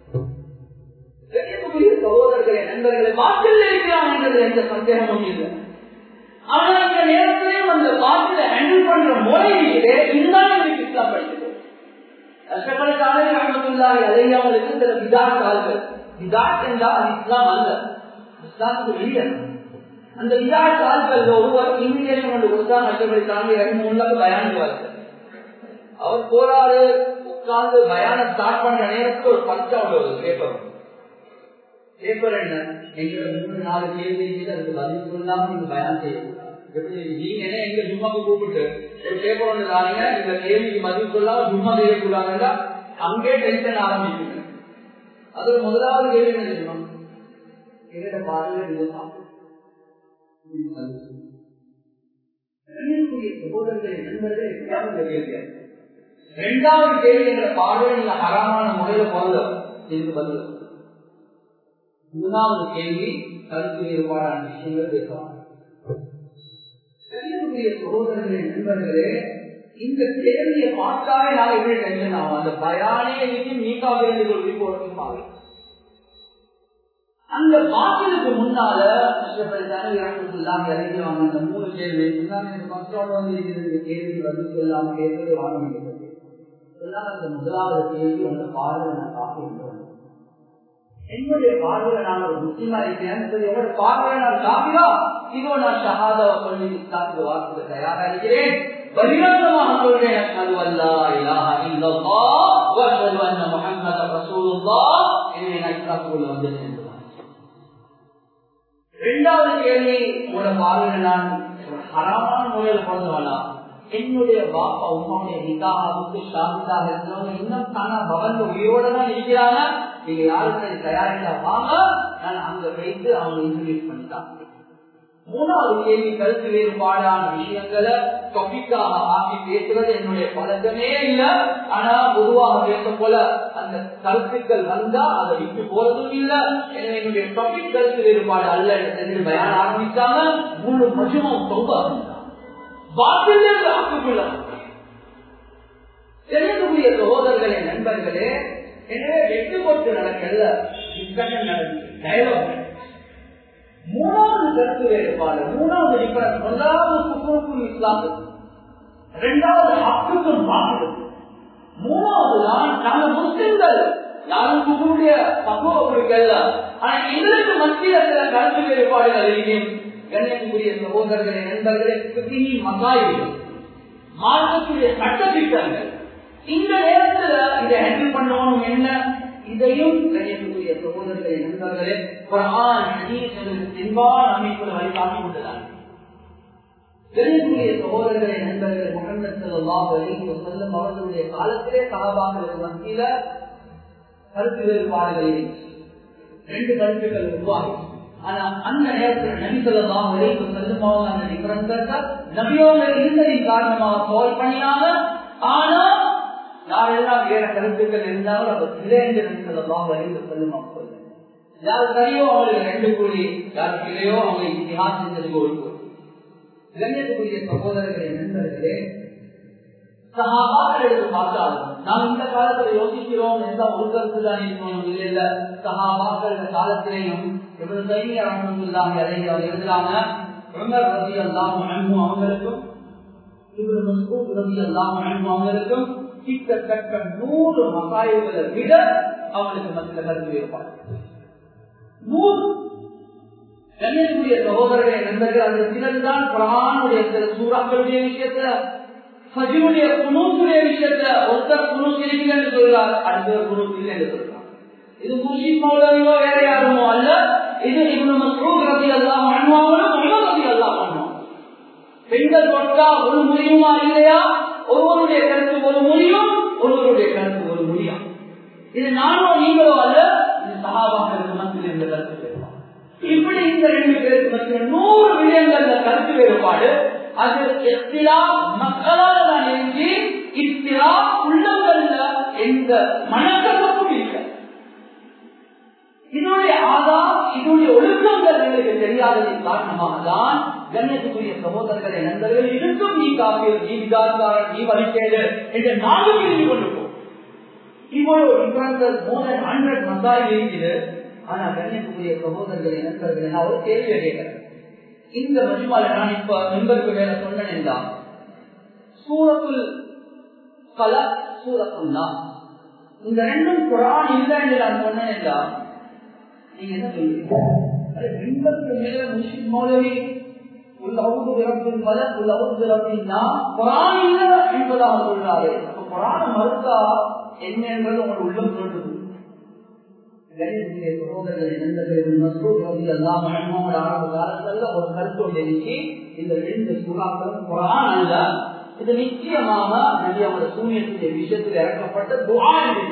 Speaker 1: சகோதரர்களே நண்பர்களை வாக்கில் இருக்கிறான் என்றது எந்த சந்தேகமும் இல்லை ஆனா இந்த நேரத்திலேயும் அந்த வாக்கில ஹேண்டில் பண்ற முறையிலே இருந்தாலும் எனக்கு இஸ்லாம் படிக்கிறது கஷ்டப்பட்டாலே ரஹமத்துல்லாஹி அலைஹி அவங்களுக்கு சில விதாத் ஆள்கள் விதாத் என்றால் அது இஸ்லாம் அல்ல இஸ்லாத்துக்கு வெளியே அந்த விதாத் ஆள்கள் ஒருவர் இன்விடேஷன் கொண்டு கொடுத்தா கஷ்டப்படுத்தாங்க ரெண்டு மூணு பயானிக்குவார்கள் அவர் போறாரு உட்கார்ந்து பயான ஸ்டார்ட் பண்ற நேரத்துக்கு ஒரு பச்சை ஒரு பேப்பர் பேப்பர் என்ன எங்களோட மூணு நாலு கேள்வி அதுக்கு பதில் சொல்லாம நீங்க பயான் செய்யக்கூடாது எப்படி நீங்க என்ன எங்க ஜும்மாக்கு கூப்பிட்டு ஒரு பேப்பர் ஒன்று தாங்க இந்த கேள்விக்கு பதில் சொல்லாம ஜும்மா செய்யக்கூடாதுன்னா அங்கே டென்ஷன் ஆரம்பிக்குங்க அது முதலாவது கேள்வி என்ன தெரியுமா எங்கிட்ட பாருங்க இதுதான் இரண்டாவது கேள்வி என்ற பார்வை நீங்க அறமான முறையில போறது இதுக்கு பதில் மூணாவது கேள்வி கருத்து வேறுபாடான விஷயங்கள் பேசலாம் சகோதரர்களே நண்பர்களே இந்த கேள்வியை பார்த்தாலே நான் எப்படி டென்ஷன் ஆகும் அந்த பயானே இன்னைக்கு மீகாக இருந்து ஒரு ரிப்போர்ட் ஆகும் அந்த பாட்டிலுக்கு முன்னால இறங்கிவாங்க அந்த மூணு கேள்வி மக்களோட வந்து இருக்கிறது கேள்வி பதில் சொல்லாம கேட்பது வாங்க வேண்டியது அந்த முதலாவது கேள்வி உங்க பார்வை நான் காப்பி என்னுடைய பார்வையில நான் ஒரு முஸ்லீமா இருக்கேன் என்னோட பார்வையில நான் காப்பிதா இதோ நான் ஷஹாதாவை சொல்லி இஸ்லாத்துக்கு வார்த்தை தயாரா இருக்கிறேன் பகிரங்கமாக சொல்றேன் அஷ்ஹது அல்லா இலாஹ இல்லல்லாஹ் வ அஷ்ஹது அன்ன முஹம்மத ரசூலுல்லாஹ் எனவே நான் இஸ்லாத்துக்குள்ள வந்துட்டேன் இரண்டாவது கேள்வி உங்களோட பார்வையில நான் ஹராமான முறையில் பிறந்தவனா என்னுடைய பாப்பா உமாவுடைய நிகாவுக்கு ஷாபிதாக இருந்தவங்க இன்னும் தானா பகல்ல உயிரோட தான் இருக்கிறாங்க நீங்க யாருக்கு தயாரித்தா வாங்க நான் அங்க வைத்து அவங்க இன்ட்ரடியூஸ் பண்ணிட்டாங்க மூணாவது கேள்வி கருத்து வேறுபாடான விஷயங்களை டொபிக்காக ஆக்கி பேசுறது என்னுடைய பழக்கமே இல்லை ஆனா பொதுவாக பேச போல அந்த கருத்துக்கள் வந்தா அதை விட்டு போறதும் இல்லை எனவே என்னுடைய டொபிக் கருத்து வேறுபாடு அல்ல என்று பயான ஆரம்பித்தாங்க முழு மஜுமும் தொங்க வார்த்தையிலிருந்து ஆக்குக்குள்ள தெரியக்கூடிய சகோதரர்களே நண்பர்களே எனவே வெட்டு போட்டு நடக்கல டிஸ்கஷன் நடக்குது டயலாக் மூணாவது கருத்து வேறுபாடு மூணாவது டிஃபரன்ஸ் முதலாவது குக்குருக்கும் இஸ்லாமுக்கும் இரண்டாவது ஹக்குக்கும் மாற்றுவது மூணாவது தான் நாங்க முஸ்லிம்கள் யாரும் குக்குருடைய பக்குவ குறிக்கல ஆனா எங்களுக்கு மத்திய சில கருத்து வேறுபாடுகள் இருக்கும் கண்ணியத்துக்குரிய சகோதரர்களே நண்பர்களே மசாயிகள் மார்க்கத்துடைய சட்ட திட்டங்கள் இந்த நேரத்துல இதை ஹேண்டில் பண்ணணும் என்ன இதையும் கண்ணியத்துக்குரிய சகோதரர்களே நண்பர்களே குரான் தென்பான அமைப்புல வழிகாட்டி கொண்டுதான் கண்ணியத்துக்குரிய சகோதரர்களே நண்பர்களே முகமது சல்லாஹ் அலி வசல்லம் அவர்களுடைய காலத்திலே சகாபாக்களுக்கு மத்தியில கருத்து வேறுபாடுகள் ரெண்டு கருத்துக்கள் உருவாகி ஆனா அந்த நேரத்தில் நபி சொல்லலாம் வரைக்கும் செல்லுமாக அந்த டிஃபரன்ஸை நபியோங்க இருந்ததின் காரணமாக சோல் பண்ணினாங்க ஆனா யாரெல்லாம் வேற கருத்துக்கள் இருந்தாலும் அவர் சிலைந்து நபி சொல்லலாம் வரைக்கும் செல்லுமாக சொல்லுங்க யார் சரியோ அவங்களுக்கு ரெண்டு கூலி யார் இல்லையோ அவங்க இத்திஹாஸ் செஞ்சதுக்கு ஒரு கூலி இளைஞர்களுடைய சகோதரர்களை நண்பர்களே சகாபாக்கள் எடுத்து பார்த்தாலும் நாம் இந்த காலத்துல யோசிக்கிறோம் எந்த ஒரு கருத்து தான் இருக்கணும் இல்ல இல்ல சகாபாக்கள் இந்த காலத்திலேயும் இவர் சைனிய ரஹமத்துல்லாஹி அலைஹி அவர் எழுதுறாங்க உமர் ரலியல்லாஹு அன்ஹு அவங்களுக்கும் இவர் மஸ்ஊத் ரலியல்லாஹு அன்ஹு அவங்களுக்கும் கிட்டத்தட்ட நூறு மசாயிகளை விட அவங்களுக்கு மத்தியில் கருத்து வேறுபாடு நூறு கண்ணியக்கூடிய சகோதரர்களை நண்பர்கள் அந்த சிலர்தான் குரானுடைய சில சூறாக்களுடைய விஷயத்துல ஃபஜ்ருடைய குனூத்துடைய விஷயத்துல ஒருத்தர் குனூத் இருக்கு என்று சொல்றார் அடுத்தவர் குனூத் இல்லை என்று சொல்றார் இது முர்ஷித் மௌலவியோ வேற யாருமோ அல்ல இது இவனு மஸ்ரூக் ரவி எல்லாம் பண்ணுவாங்களும் உலக ரவி எல்லாம் பண்ணுவாங்க பெண்கள் தொட்டா ஒரு முடியுமா இல்லையா ஒருவருடைய கருத்து ஒரு முடியும் ஒருவருடைய கருத்து ஒரு முடியும் இது நானோ நீங்களோ அல்ல இது சகாபாக்களுக்கு மத்தியில் இந்த கருத்து வேறுபாடு இப்படி இந்த ரெண்டு பேருக்கு மத்தியில் நூறு விடயங்கள்ல கருத்து வேறுபாடு அது எத்திரா மக்களால் தான் இருந்து இத்திரா உள்ளங்கள்ல எந்த மனக்கலப்பும் இல்லை இதனுடைய ஆதாம் இதனுடைய ஒழுக்கங்கள் எங்களுக்கு தெரியாததின் காரணமாக தான் கண்ணியத்துக்குரிய சகோதரர்களை நண்பர்கள் இருக்கும் நீ காப்பீர் நீ விகாரக்காரன் நீ வலிக்கேடு என்ற நாலு பிரிவு கொண்டு போ இவ்வளவு டிஃபரன்சஸ் மோர் தென் ஹண்ட்ரட் மசாயில் இருக்குது ஆனா கண்ணியத்துக்குரிய சகோதரர்களை நண்பர்களை நான் ஒரு கேள்வியை கேட்கிறேன் இந்த மஜ்மால நான் இப்ப மெம்பருக்கு மேல சொன்னேன் தான் சூரத்துல் கல சூரத்துல்லா இந்த ரெண்டும் குரான் இல்லை என்று நான் சொன்னேன் தான் நீங்க என்ன சொல்லுவீங்க மெம்பருக்கு மேல முஸ்லிம் மௌலவி உள்ளவுது பிறப்பின் பல உள்ளவுது பிறப்பின்னா குரான் இல்லை என்பதாக சொல்றாரு அப்ப குரான மறுத்தா என்ன என்பது உங்கள் உள்ளம் சொல்றது ஒரு கருத்து ஒன்று இருக்கு இந்த ரெண்டு சூறாக்களும் குரான் அல்ல இது நிச்சயமாக நபி அவருடைய சூரியனுடைய விஷயத்தில் இறக்கப்பட்ட துவா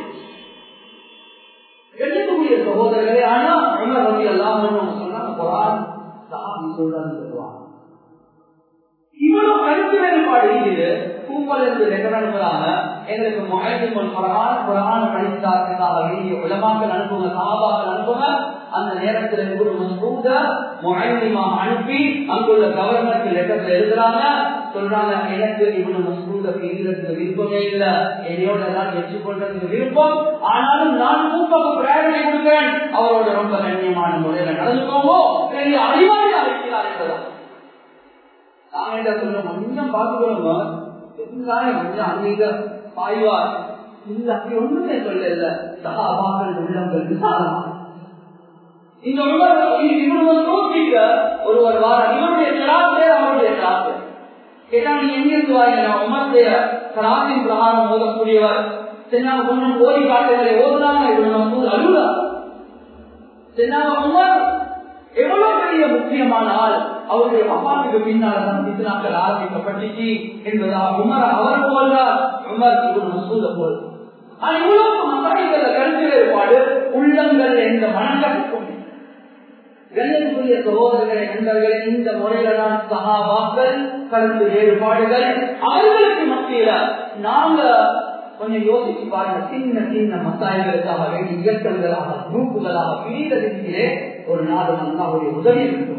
Speaker 1: எழுதக்கூடிய சகோதரர்களே ஆனா உமர் ரவி எல்லாம் சொன்னாங்க குரான் சாமி சொல்றான்னு சொல்லுவாங்க இவ்வளவு கருத்து வேறுபாடு இருக்குது கூப்பல் என்று ரெக்கர் அனுப்புறாங்க எங்களுக்கு முகைதிமுல் குரான் குரான் படித்தார்களாக வேண்டிய உலமாக்கள் அனுப்புங்க சாபாக்கள் அனுப்புங்க அந்த நேரத்தில் இவரு மசூத முகைதிமா அனுப்பி அங்குள்ள கவர்மெண்ட் லெட்டர்ல எழுதுறாங்க சொல்றாங்க எனக்கு இவனு மசூத பிரிகிறதுக்கு விருப்பமே இல்ல என்னையோட எல்லாம் வெற்றி கொள்றதுக்கு விருப்பம் ஆனாலும் நான் கூப்பாக்கு பிரேரணை கொடுக்கிறேன் அவரோட ரொம்ப கண்ணியமான முறையில நடந்துக்கோமோ பெரிய அறிவாளி அழைக்கிறார் என்பதான் நாங்க என்ன சொல்றோம் கொஞ்சம் பார்த்துக்கொள்ளுங்க கொஞ்சம் அங்கீக பாய்வார் இல்ல அப்படி ஒண்ணுமே சொல்லல சகாபாக்கள் உள்ளங்கள் விசாரமா இந்த நோக்கிக்க ஒருவர் வார இவருடைய கிராப்பே அவருடைய கிராப்பு கேட்டா நீ எங்கிருந்து வாங்க நான் உமருடைய கிராப்பின் பிரகாரம் ஓதக்கூடியவர் சென்னா கொஞ்சம் ஓதி காட்டுகளை ஓதுனாங்க இவரு அழுதா சென்னா உமர் எவ்வளவு பெரிய முக்கியமான ஆள் அவருடைய அப்பாவுக்கு பின்னால் தான் பித்னாக்கள் ஆரம்பிக்கப்பட்டுச்சு என்பதாக உமர் அவர் போல்றார் உமர் இவர் மசூத போல் ஆனா இவ்வளவு மசாயிகள கருத்து வேறுபாடு உள்ளங்கள் என்ற மனக்கட்டுக்கும் கண்ணியத்துக்குரிய சகோதரர்களை நண்பர்களே இந்த முறையில தான் சகாபாக்கள் கருத்து வேறுபாடுகள் அவர்களுக்கு மத்தியில நாங்க கொஞ்சம் யோசிச்சு பாருங்க சின்ன சின்ன மசாயங்களுக்காக வேண்டி இயக்கங்களாக குரூப்புகளாக பிரித்ததிலே ஒரு நாடு அல்லாவுடைய உதவி இருக்கும்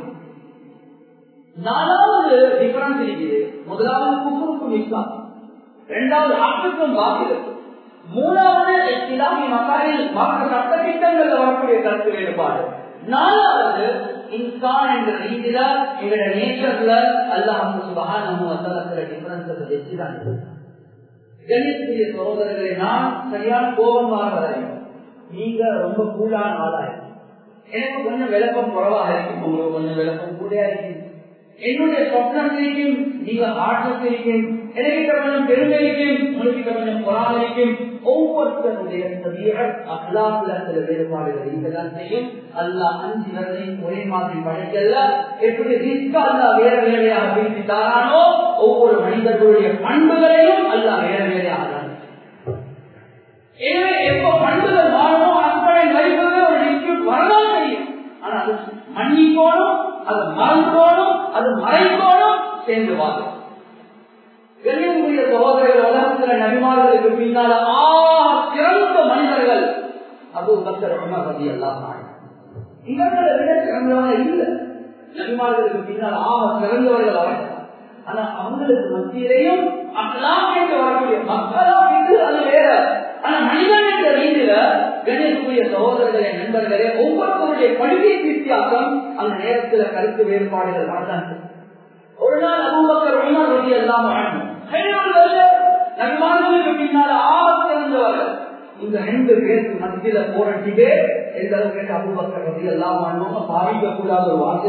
Speaker 1: நாலாவது டிஃபரன்ஸ் இருக்குது முதலாவது குப்புருக்கும் இஸ்லாம் இரண்டாவது ஆற்றுக்கும் வாக்குகள் மூணாவது இஸ்லாமிய மக்காரில் மற்ற சட்ட திட்டங்கள்ல வரக்கூடிய கருத்து வேறுபாடு நாலாவது இன்சான் என்ற ரீதியில எங்களோட நேச்சர்ல அல்லாஹ் சுபகான வசனத்துல டிஃபரன்ஸ் வச்சுதான் கணியத்துக்குரிய சகோதரர்களை நான் சரியான கோபம் வரையும் நீங்க ரொம்ப கூடான ஆளாயிருக்கும் எனக்கு கொஞ்சம் விளக்கம் குறவாக இருக்கும் உங்களுக்கு கொஞ்சம் விளக்கம் கூட இருக்கும் என்னுடைய சொப்னம் இருக்கும் நீங்க ஆட்டம் இருக்கும் எனக்கிட்ட கொஞ்சம் பெருமை இருக்கும் உங்ககிட்ட கொஞ்சம் பொறாம இருக்கும் ஒவ்வொருத்தருடைய அல்லாஹ்ல சில வேறுபாடுகள் இருக்கதான் செய்யும் அல்லாஹ் அஞ்சு வரலையும் ஒரே மாதிரி படைக்கல எப்படி ரிஸ்க் அல்லா வேற வேலையாக பிரித்து தாரானோ ஒவ்வொரு மனிதர்களுடைய பண்புகளையும் அல்லாஹ் வேற வேலையாக எனவே எப்போ பண்புகள் மாறுமோ அத்தனை லைஃபவே ஒரு டிஸ்பியூட் வரதான் செய்யும் ஆனா அது மன்னிக்கோணும் அது மறந்துக்கோணும் அது மறைக்கோணும் சேர்ந்து வாழும் கண்ணியக்கூடிய சகோதரர்கள் உலகத்துல நபிமார்களுக்கு பின்னால ஆ சிறந்த மனிதர்கள் அபு பக்கர் உமர் ரதி எல்லாம் இவர்களை விட சிறந்தவங்க இல்லை நபிமார்களுக்கு பின்னால் ஆக சிறந்தவர்கள் அவர்கள் ஆனா அவங்களுக்கு மத்தியிலையும் அக்கலாம் என்று வரக்கூடிய மக்களா என்று அது வேற ஆனா மனிதன் என்ற ரீதியில கணேசக்கூடிய சகோதரர்களே நண்பர்களே ஒவ்வொருவருடைய படுகை வித்தியாசம் அந்த நேரத்துல கருத்து வேறுபாடுகள் வரதான் ஒரு நாள் அபூபக்கர் உமர் ரதி எல்லாம் வாழணும் நபிமார்களுக்கு பின்னால ஆக சிறந்தவர்கள் இந்த ரெண்டு பேருக்கு மத்தியில போராட்டிட்டே எந்த அளவுக்கு அபூபக்கர் ரதி எல்லாம் வாழணும் பாதிக்க கூடாத ஒரு வார்த்தை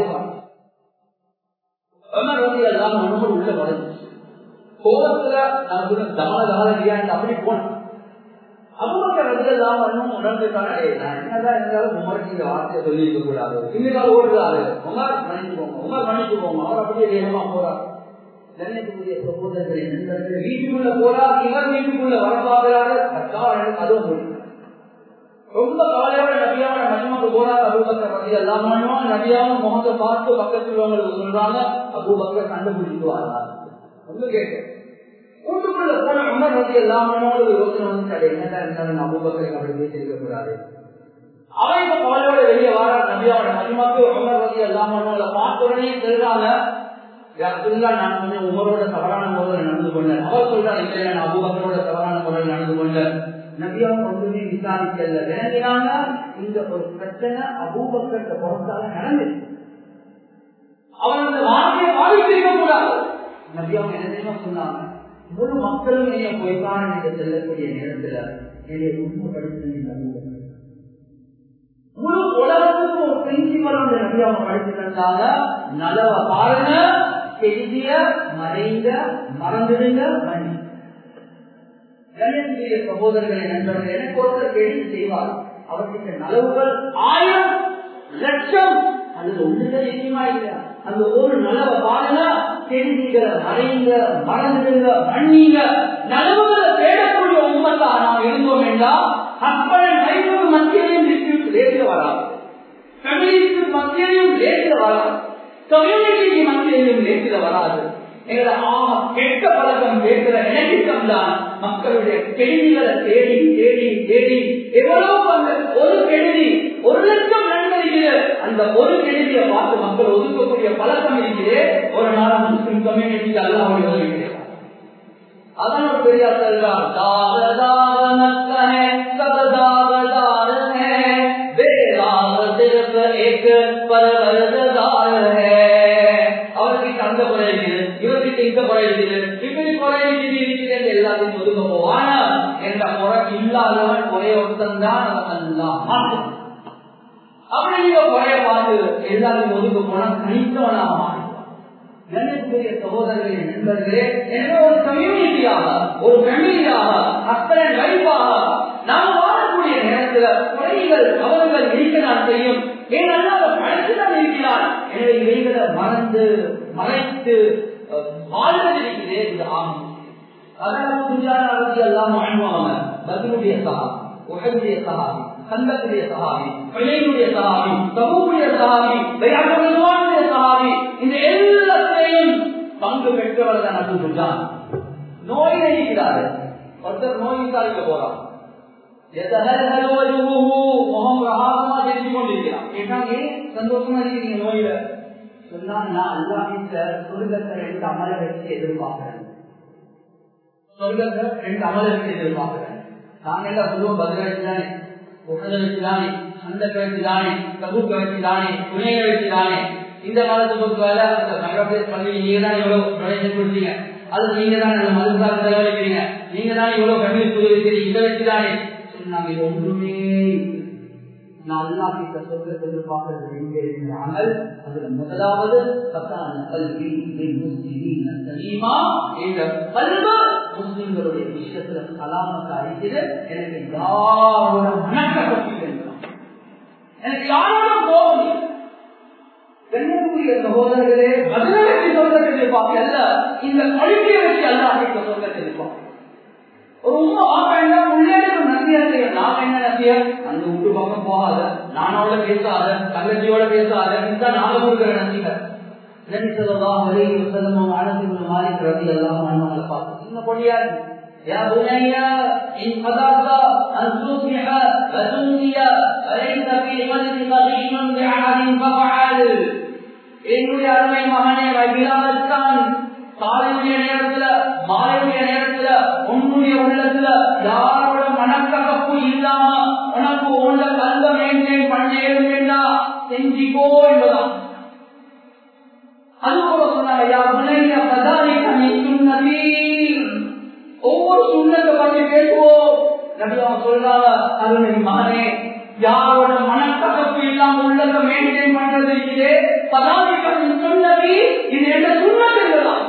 Speaker 1: உமர் ரதி எல்லாம் வாழணும் உள்ள வளர்ச்சி கோபத்துல நான் தமன தாரதியான்னு அப்படி போனேன் அபுபக்கர் ரதி எல்லாம் வாழணும் உணர்ந்துட்டானே நான் என்னதான் இருந்தாலும் உமருக்கு இந்த வார்த்தையை சொல்லி இருக்க கூடாது இன்னைக்கு ஓடுறாரு உமர் மன்னிச்சுக்கோங்க உமர் மன்னிச்சுக்கோங்க அவர் அப்படியே வேகமா போறார் கண்ணியத்துக்குரிய சகோதரர்களை நண்பர்கள் வீட்டுக்குள்ள போறார் இவர் வீட்டுக்குள்ள வர பார்க்கிறாரு கட்டாளன் அதுவும் முடியும் ரொம்ப கவலையோட நபியாவோட மஜ்மாக்கு போறாங்க அபூபக்கர் பத்தி எல்லாம் பண்ணுவோம் நபியாவும் முகத்தை பார்த்து பக்கத்தில் உள்ளவங்களுக்கு சொல்றாங்க அபூபக்கர் சண்டை பிடிச்சிட்டு வரா ஒண்ணு கேட்க வீட்டுக்குள்ள போன உமர் பத்தி எல்லாம் பண்ணுவோம் யோசனை வந்து என்னதான் இருந்தாலும் அபூபக்கரை அப்படி பேசியிருக்க கூடாது அவன் இப்ப கவலையோட வெளியே வர நபியாவோட மஜ்மாக்கு உமர் பத்தி எல்லாம் பண்ணுவோம் பார்த்த உடனே சொல்றாங்க நான் கொஞ்சம் உமரோட தவறான முறையில் நடந்து கொண்டேன் அவர் சொல்றாரு இல்லை நான் அபூபக்கரோட தவறான முறையில் நடந்து கொண்டேன் நபியாவும் ஒன்றுமே விசாரிக்கல விளங்கினாங்க இந்த ஒரு பிரச்சனை அபூபக்கத்தை பொறுத்தால நடந்துச்சு அவனது வாழ்க்கையை பாதித்திருக்க கூடாது நபியாவும் என்ன தெரியுமா சொன்னாங்க முழு மக்களும் என்னைய போய்தான் நீங்க செல்லக்கூடிய நேரத்துல என்னைய உண்மைப்படுத்தி முழு உலகத்துக்கும் ஒரு பிரின்சிபல் ஒன்று நபியாவும் படித்து தந்தாங்க நலவ பாருங்க செய்திய மறைந்த மறந்துடுங்க மணி கண்ணியத்துக்குரிய சகோதரர்களை நண்பர்கள் எனக்கு ஒருத்தர் கேள்வி செய்வார் அவர்களுக்கு நலவுகள் ஆயிரம் லட்சம் அல்லது ஒன்றுகள் நிச்சயமா இல்லையா அந்த ஒரு நலவை பாருங்க தெரிஞ்சுங்க மறைங்க மறந்துடுங்க மன்னிங்க நலவுகளை தேடக்கூடிய உண்மத்தா நாம் இருந்தோம் என்றால் ஹஸ்பண்ட் லைஃபுக்கு மத்தியிலையும் டிஸ்பியூட் லேசில் வராது ஃபேமிலிக்கு மத்தியிலையும் லேசில் வராது கம்யூனிட்டிக்கு மத்தியிலையும் லேசில் வராது எங்களை ஆக கெட்ட பழக்கம் பேசுற இணைக்கம் தான் மக்களுடைய கெடுதிகளை தேடி தேடி தேடி எவ்வளவு அந்த ஒரு கெடுதி ஒரு லட்சம் நன்மை இருக்குது அந்த ஒரு கெடுதியை பார்த்து மக்கள் ஒதுக்கக்கூடிய பழக்கம் இருக்குது ஒரு நாள் முஸ்லிம் கம்யூனிட்டிக்கு அல்லாவுடைய உதவி கிடையாது அதான் ஒரு பெரியார் சொல்றார் தாக தாக நக்கஹே சத தாக தார் ஹே பேராக சிறப்பு ஏக் பரவரதார் ஹே அவருக்கு அந்த குறை இருக்குது இவருக்கு இந்த குறை இருக்குது இப்படி குறை இருக்குது இருக்குது எல்லாத்தையும் ஒதுக்க போவான என்ற முறை இல்லாதவன் ஒரே ஒருத்தன் தான் அவன் அப்படி நீங்க குறைய பார்த்து எல்லாத்தையும் ஒதுக்க போனா தனித்தவனாக மாறும் கண்ணியத்துக்குரிய சகோதரர்களே நண்பர்களே எனவே ஒரு கம்யூனிட்டியாக ஒரு ஃபேமிலியாக ஹஸ்பண்ட் வைஃபாக நாம் வாழக்கூடிய நேரத்தில் குறைகள் தவறுகள் இருக்க நான் செய்யும் ஏன் அல்லாத மனசுதான் இருக்கிறார் எனவே இவைகளை மறந்து மறைத்து வாழ்வது இருக்கிறதே இது ஆகும் அதனால துஞ்சான அரசு எல்லாம் வாழ்வாங்க பதிலுடைய சகாபி உகனுடைய சகாபி கந்தத்துடைய சகாபி பிள்ளைகளுடைய சகாபி சமூகடைய சகாபி தயாரிப்பானுடைய சகாபி இந்த எல்லாத்தையும் பங்கு பெற்றவர் தான் அப்துல் துஜான் நோய் இருக்கிறாரு ஒருத்தர் நோய் விசாரிக்க போறான் முகம் பிரகாசமா தெரிஞ்சு கொண்டிருக்கிறான் கேட்டாங்க சந்தோஷமா இருக்கிறீங்க நோயில சொன்னா நான் அல்லாஹிட்ட சொர்க்கத்தை ரெண்டு அமல வச்சு எதிர்பார்க்கிறேன் சொர்க்கத்தை ரெண்டு அமல வச்சு எதிர்பார்க்கிறேன் நாங்க எல்லாம் சொல்லுவோம் பதில வச்சுதானே உகத வச்சுதானே சந்தக்க வச்சுதானே தகுக்க வச்சுதானே துணையை வச்சுதானே இந்த காலத்து பொறுத்த வேலை பங்களாதேஷ் பள்ளி நீங்க தான் எவ்வளவு டொனேஷன் கொடுத்தீங்க அது நீங்க தான் நல்ல மதுசார செலவழிக்கிறீங்க நீங்க தான் இவ்வளவு கம்மியில் புதுவிக்கிறீங்க இதை வச்சுதானே சொன்னாங்க இது ஒன்றுமே நான் அல்லாஹிட்ட சொல்றது எதிர்பார்க்கிறது எங்கே இருக்கிறாங்கள் அதுல முதலாவது பத்தான கல்வி சலீமா என்ற கல்வ முஸ்லிம்களுடைய விஷயத்துல சலாமத்தை அழிக்கிறது எனக்கு யாரோட மனக்கட்டி எனக்கு யாரோட கோபம் கண்ணியக்குரிய சகோதரர்களே பதிலை வச்சு சொல்றது எதிர்பார்க்க அல்ல இந்த கல்வியை வச்சு அல்லாஹிட்ட சொல்றது எதிர்பார்க்க ஒரு உண்மை வாக்காண்டா உள்ளே நசியா செய்ய நான் என்ன நசிய அந்த வீட்டு பக்கம் போகாத நானோட பேசாத தங்கச்சியோட பேசாத இந்த நாங்க கொடுக்குற நசிக நபி சொல்லலாம் வரை செல்லமும் ஆனந்திபுரம் மாறி ரவி எல்லாம் மன்னவங்களை பார்த்து சின்ன பொடியா يا بني إن قدرت أن تصبح فتمسي فليس في قلبك غش بأحد ففعل என்னுடைய அருமை மகனே வகிலாதான் காலையுடைய நேரத்துல மாலையுடைய நேரத்துல உன்னுடைய உள்ளத்துல யாரோட மனக்கசப்பு இல்லாம உனக்கு உள்ள கல்வ மெயின்டைன் பண்ண வேண்டா செஞ்சிக்கோ என்பதான் அது போல சொன்னாங்க ஒவ்வொரு சுண்ணத்தை பற்றி பேசுவோம் நபி அவங்க சொல்றாங்க அருணை மகனே யாரோட மனக்கசப்பு இல்லாம உள்ளத மெயின்டைன் பண்றது இருக்குது பதாதிக்கம் சொன்னது இது என்ன சுண்ணத்து என்பதான்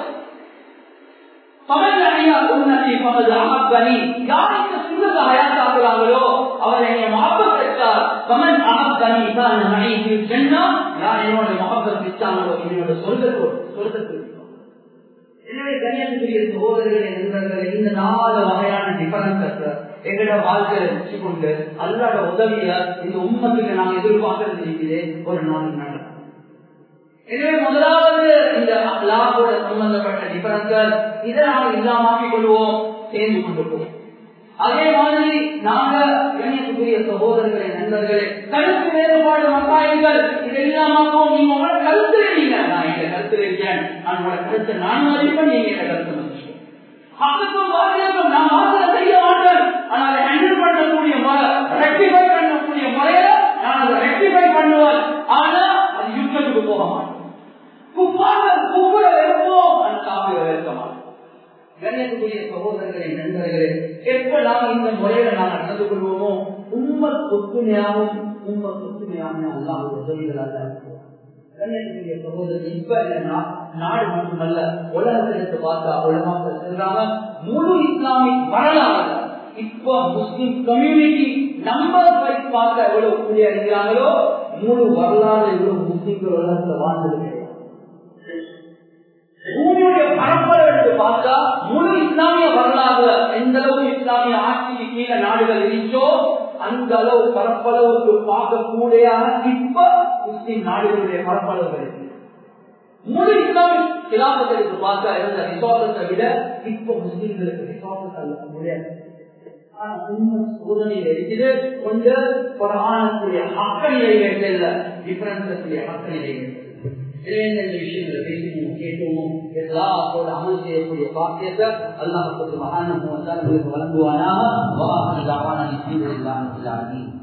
Speaker 1: பகல் அணியா உன்னதி பகல் அகப்பனி யார் இந்த சுண்ணத்தை அயாத்தாக்குறாங்களோ அவர் என்னை மகப்பத் வச்சார் பகல் அகப்பனி தான் மனைவி சென்னா யார் என்னோட மகப்பத் வச்சாங்களோ என்னோட சொர்க்கத்தோடு சொர்க்கத்தில் எனவே கண்ணியத்துக்குரிய சகோதரர்களே நண்பர்களே இந்த நாலு வகையான டிஃபரன்ஸ் எங்களோட வாழ்க்கையில வச்சு கொண்டு அல்லாட உதவிய இந்த உண்மத்துக்கு நாம் எதிர்பார்க்கறது இருக்குது ஒரு நாள் நடக்கும் எனவே முதலாவது இந்த லாபோட சம்பந்தப்பட்ட டிஃபரன்ஸ்கள் இதை நாம் இல்லாமாக்கிக் கொள்வோம் சேர்ந்து கொண்டு போவோம் அதே மாதிரி நாங்க கண்ணியத்துக்குரிய சகோதரர்களே நண்பர்களே கருத்து வேறுபாடு மசாயங்கள் இது இல்லாமக்கும் நீங்க உங்களோட கருத்து இல்லைங்க நான் எங்க கருத்து இருக்கேன் நான் உங்களோட கருத்தை நான் மதிப்பேன் நீங்க எங்க கருத்து மதிப்பேன் அதுக்கும் வாக்கியம் நான் மாத்திர செய்ய மாட்டேன் ஆனால் அதை ஹேண்டில் பண்ணக்கூடிய முறை ரெக்டிஃபை பண்ணக்கூடிய முறையில நான் அதை ரெக்டிஃபை பண்ணுவேன் ஆனா அது யுத்தத்துக்கு போக மாட்டேன் குப்பாக குப்புற இருப்போம் அந்த காப்பியை இருக்க மாட்டேன் கண்ணியத்துக்குரிய சகோதரர்களே நண்பர்களே எப்ப நாம் இந்த முறையில நாம் நடந்து கொள்வோமோ உண்மை ஒத்துமையாகவும் உண்மை ஒத்துமையாகவும் அல்லாஹ் உதவிகளாக இருக்கிறோம் கண்ணியத்துக்குரிய சகோதரர் இப்ப இல்லைன்னா நாடு மட்டுமல்ல உலகத்தில் எடுத்து பார்த்தா உலகத்தில் சென்றாங்க முழு இஸ்லாமிக் வரலாறு இப்ப முஸ்லிம் கம்யூனிட்டி நம்பர் வைஸ் பார்க்க எவ்வளவு கூடிய இருக்கிறாங்களோ முழு வரலாறு எவ்வளவு முஸ்லிம்கள் உலகத்தில் வாழ்ந்தது கிடையாது பூமியுடைய பரப்பளவு எடுத்து பார்த்தா முழு இஸ்லாமிய வரலாறு எந்த அளவு இஸ்லாமிய ஆட்சிக்கு கீழே நாடுகள் இருந்தோ அந்த அளவு பரப்பளவுக்கு பார்க்கக்கூடியான இப்ப முஸ்லிம் நாடுகளுடைய பரப்பளவுகள் இருக்கு முழு இஸ்லாமிக் கிலாபத்தை எடுத்து பார்த்தா இருந்த ரிசோர்ட்டத்தை விட இப்ப முஸ்லிம்களுக்கு ரிசோர்ட்டஸ் அல்ல முடியாது ஆனா உண்மை சோதனையில் இருக்குது கொஞ்சம் குரானுக்குரிய ஹக்க நிலைகள் டிஃபரன்ஸுடைய ஹக்க நிலைகள் இந்த விஷயங்களை பேசினோம் கேட்டோம் எல்லாத்தோட அமல் செய்யக்கூடிய பாக்கியத்தை அல்லாஹ் மகான வழங்குவானா வாஹன தாவான